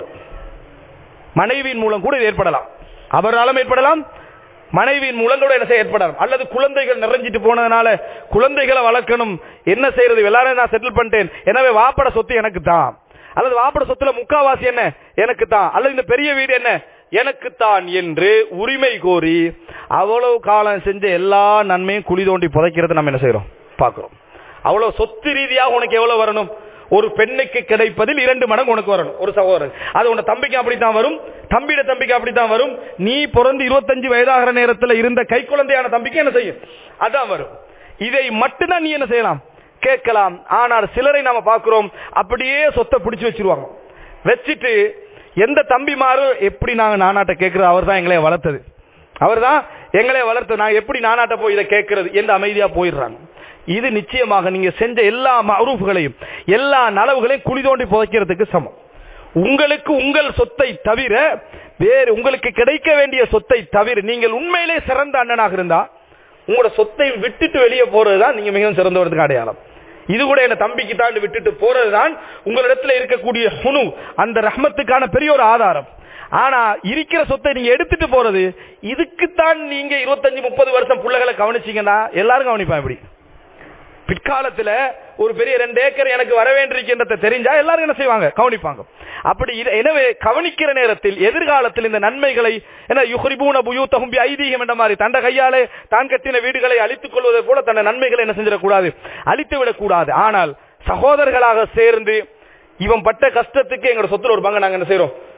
மனைவியின் மூலம் கூட இது ஏற்படலாம் அவராலும் ஏற்படலாம் மனைவியின் மூலம் கூட என்ன செய்ய ஏற்படலாம் அல்லது குழந்தைகள் நிறைஞ்சிட்டு போனதுனால குழந்தைகளை வளர்க்கணும் என்ன செய்யறது எல்லாரும் நான் செட்டில் பண்ணிட்டேன் எனவே வாப்பட சொத்து எனக்கு தான் அல்லது வாப்பட சொத்துல முக்காவாசி என்ன எனக்கு தான் அல்லது இந்த பெரிய வீடு என்ன எனக்கு தான் என்று உரிமை கோரி அவ்வளவு காலம் செஞ்ச எல்லா நன்மையும் குழி தோண்டி புதைக்கிறத நம்ம என்ன செய்யறோம் பார்க்கிறோம் அவ்வளவு சொத்து ரீதியாக உனக்கு எவ்வளவு வரணும் ஒரு பெண்ணுக்கு கிடைப்பதில் இரண்டு மடங்கு உனக்கு வரணும் ஒரு சகோதரன் அது உன் தம்பிக்கு அப்படித்தான் வரும் தம்பியோட தம்பிக்கு அப்படித்தான் வரும் நீ பிறந்து இருபத்தஞ்சு வயதாகிற நேரத்தில் இருந்த கை குழந்தையான தம்பிக்கு என்ன செய்யும் அதான் வரும் இதை மட்டும்தான் நீ என்ன செய்யலாம் கேட்கலாம் ஆனால் சிலரை நாம பார்க்கிறோம் அப்படியே சொத்தை பிடிச்சு வச்சிருவாங்க வச்சுட்டு எந்த தம்பிமாரும் எப்படி நாங்க நானாட்ட கேட்கறது அவர் தான் எங்களை வளர்த்தது அவர் தான் எங்களை வளர்த்தது நான் எப்படி நானாட்ட போய் இதை கேட்கறது என்று அமைதியா போயிடுறாங்க இது நிச்சயமாக நீங்க செஞ்ச எல்லா மரூஃப்களையும் எல்லா நலவுகளையும் குழி தோண்டி புதைக்கிறதுக்கு சமம் உங்களுக்கு உங்கள் சொத்தை தவிர வேறு உங்களுக்கு கிடைக்க வேண்டிய சொத்தை தவிர நீங்கள் உண்மையிலே சிறந்த அண்ணனாக இருந்தா உங்களோட சொத்தை விட்டுட்டு வெளியே போறதுதான் நீங்க மிகவும் சிறந்தவர்களுக்கு அடையாளம் இது கூட என்ன தம்பிக்கு தாண்டி விட்டுட்டு போறதுதான் உங்களிடத்துல இருக்கக்கூடிய ஹுனு அந்த ரஹ்மத்துக்கான பெரிய ஒரு ஆதாரம் ஆனா இருக்கிற சொத்தை நீங்க எடுத்துட்டு போறது இதுக்குத்தான் நீங்க இருபத்தஞ்சு முப்பது வருஷம் பிள்ளைகளை கவனிச்சீங்கன்னா எல்லாரும் கவனிப்பான் இப்படி பிற்காலத்துல ஒரு பெரிய ரெண்டு ஏக்கர் எனக்கு வர வேண்டியிருக்கின்றத தெரிஞ்சா எல்லாரும் என்ன செய்வாங்க கவனிப்பாங்க அப்படி இத- எனவே கவனிக்கிற நேரத்தில் எதிர்காலத்தில் இந்த நன்மைகளை என்ன யுஹரிபூன புயூத்தகும் பி ஐதீகம் என்ற மாதிரி தண்ட கையாலே தான் கட்டின வீடுகளை அழித்துக் கொள்வதை போல தன்னை நன்மைகளை என்ன செஞ்சிடக்கூடாது அழித்து விடக்கூடாது ஆனால் சகோதரர்களாக சேர்ந்து இவன் பட்ட கஷ்டத்துக்கு எங்களோட சொத்துல ஒரு பங்கு நாங்க என்ன செய்யறோம்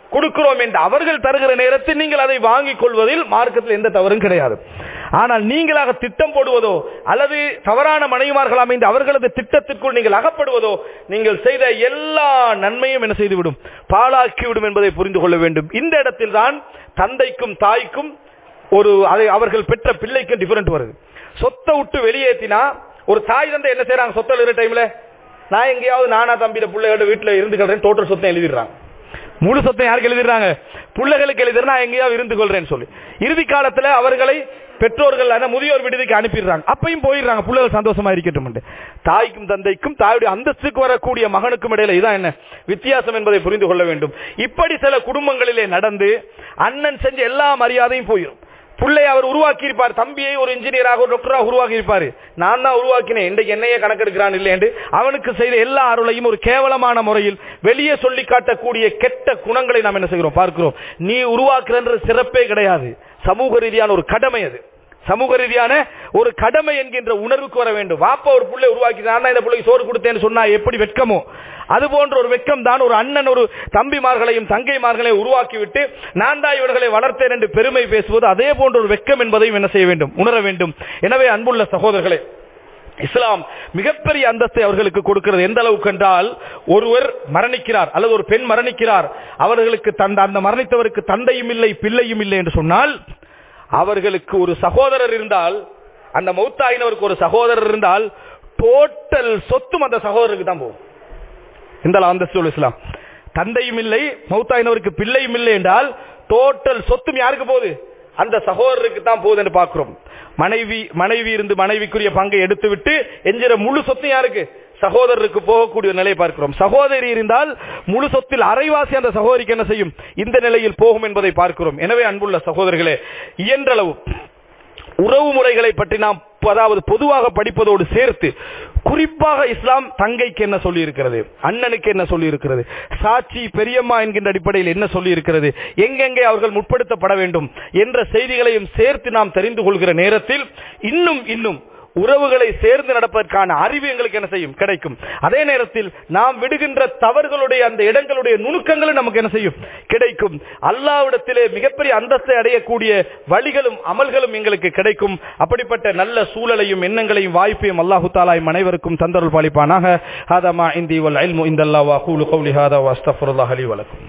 கொடுக்கிறோம் என்று அவர்கள் தருகிற நேரத்தில் நீங்கள் அதை வாங்கிக் கொள்வதில் மார்க்கத்தில் எந்த தவறும் கிடையாது ஆனால் நீங்களாக திட்டம் போடுவதோ அல்லது தவறான மனைவிமார்கள் அமைந்து அவர்களது திட்டத்திற்குள் நீங்கள் அகப்படுவதோ நீங்கள் செய்த எல்லா நன்மையும் என்ன செய்துவிடும் பாழாக்கிவிடும் என்பதை புரிந்து கொள்ள வேண்டும் இந்த இடத்தில் தான் தந்தைக்கும் தாய்க்கும் ஒரு அதை அவர்கள் பெற்ற பிள்ளைக்கு டிஃபரெண்ட் வருது சொத்தை விட்டு வெளியேற்றினா ஒரு தாய் தந்தை என்ன செய்யறாங்க சொத்தை எழுதுற டைம்ல நான் எங்கேயாவது நானா தம்பியிட பிள்ளைகளோட வீட்டுல இருந்துக்கிறேன் டோட்டல் சொத்தை எழுதிடுறாங்க முழு சொத்தை யாருக்கு எழுதிடுறாங்க பிள்ளைகளுக்கு எழுதுறா எங்கேயாவது இருந்து கொள்றேன்னு சொல்லி இறுதி காலத்துல அவர்களை பெற்றோர்கள் ஆன முதியோர் விடுதிக்கு அனுப்பிடுறாங்க அப்பையும் போயிடுறாங்க பிள்ளைகள் சந்தோஷமா இருக்கட்டும் தாய்க்கும் தந்தைக்கும் தாயுடைய அந்தஸ்துக்கு வரக்கூடிய மகனுக்கும் இடையில இதான் என்ன வித்தியாசம் என்பதை புரிந்து கொள்ள வேண்டும் இப்படி சில குடும்பங்களிலே நடந்து அண்ணன் செஞ்ச எல்லா மரியாதையும் போயிடும் புள்ளை அவர் உருவாக்கி இருப்பார் தம்பியை ஒரு இன்ஜினியராக ஒரு டாக்டராக உருவாக்கி இருப்பாரு நான் தான் உருவாக்கினேன் இன்றைக்கு என்னையே கணக்கெடுக்கிறான் இல்லை என்று அவனுக்கு செய்த எல்லா அருளையும் ஒரு கேவலமான முறையில் வெளியே சொல்லி காட்டக்கூடிய கெட்ட குணங்களை நாம் என்ன செய்கிறோம் பார்க்கிறோம் நீ உருவாக்குற சிறப்பே கிடையாது சமூக ரீதியான ஒரு கடமை அது சமூக ரீதியான ஒரு கடமை என்கின்ற உணர்வுக்கு வர வேண்டும் வாப்பா ஒரு புள்ளை உருவாக்கி நான் இந்த பிள்ளைக்கு சோறு கொடுத்தேன்னு சொன்னா எப்படி வெட்கமோ அது போன்ற ஒரு வெட்கம் தான் ஒரு அண்ணன் ஒரு தம்பிமார்களையும் தங்கைமார்களையும் உருவாக்கிவிட்டு நான் தான் இவர்களை வளர்த்தேன் என்று பெருமை பேசுவது அதே போன்ற ஒரு வெட்கம் என்பதையும் என்ன செய்ய வேண்டும் உணர வேண்டும் எனவே அன்புள்ள சகோதரர்களே இஸ்லாம் மிகப்பெரிய அந்தஸ்தை அவர்களுக்கு கொடுக்கிறது எந்த அளவுக்கு என்றால் ஒருவர் மரணிக்கிறார் அல்லது ஒரு பெண் மரணிக்கிறார் அவர்களுக்கு தந்த அந்த மரணித்தவருக்கு தந்தையும் இல்லை பிள்ளையும் இல்லை என்று சொன்னால் அவர்களுக்கு ஒரு சகோதரர் இருந்தால் அந்த மௌத்தாயினவருக்கு ஒரு சகோதரர் இருந்தால் டோட்டல் சொத்தும் அந்த சகோதரருக்கு தான் போகும் இந்த அந்தஸ்து இஸ்லாம் தந்தையும் இல்லை மௌத்தாயினவருக்கு பிள்ளையும் இல்லை என்றால் டோட்டல் சொத்தும் யாருக்கு போகுது அந்த சகோதரருக்கு தான் போகுது என்று பார்க்கிறோம் மனைவி மனைவி இருந்து மனைவிக்குரிய பங்கை எடுத்துவிட்டு என்கிற முழு சொத்து யாருக்கு சகோதரருக்கு போகக்கூடிய நிலை பார்க்கிறோம் சகோதரி இருந்தால் முழு சொத்தில் அரைவாசி அந்த சகோதரிக்கு என்ன செய்யும் இந்த நிலையில் போகும் என்பதை பார்க்கிறோம் எனவே அன்புள்ள சகோதரர்களே இயன்றளவு உறவு முறைகளை பற்றி நாம் அதாவது பொதுவாக படிப்பதோடு சேர்த்து குறிப்பாக இஸ்லாம் தங்கைக்கு என்ன சொல்லி இருக்கிறது அண்ணனுக்கு என்ன சொல்லி இருக்கிறது சாட்சி பெரியம்மா என்கின்ற அடிப்படையில் என்ன சொல்லி இருக்கிறது எங்கெங்கே அவர்கள் முற்படுத்தப்பட வேண்டும் என்ற செய்திகளையும் சேர்த்து நாம் தெரிந்து கொள்கிற நேரத்தில் இன்னும் இன்னும் உறவுகளை சேர்ந்து நடப்பதற்கான அறிவு எங்களுக்கு என்ன செய்யும் கிடைக்கும் அதே நேரத்தில் நாம் விடுகின்ற தவறுகளுடைய அந்த இடங்களுடைய நுணுக்கங்களும் நமக்கு என்ன செய்யும் கிடைக்கும் அல்லாவிடத்திலே மிகப்பெரிய அந்தஸ்தை அடையக்கூடிய வழிகளும் அமல்களும் எங்களுக்கு கிடைக்கும் அப்படிப்பட்ட நல்ல சூழலையும் எண்ணங்களையும் வாய்ப்பையும் அல்லாஹு தாலாயும் அனைவருக்கும் தந்தருள் பாலிப்பானாக ஹாதமா இந்தி வல் இல்மு இந்தல்லா வா கூலு கௌலி ஹாதா வஸ்தஃபுல்லாஹ் அலி வலக்கும்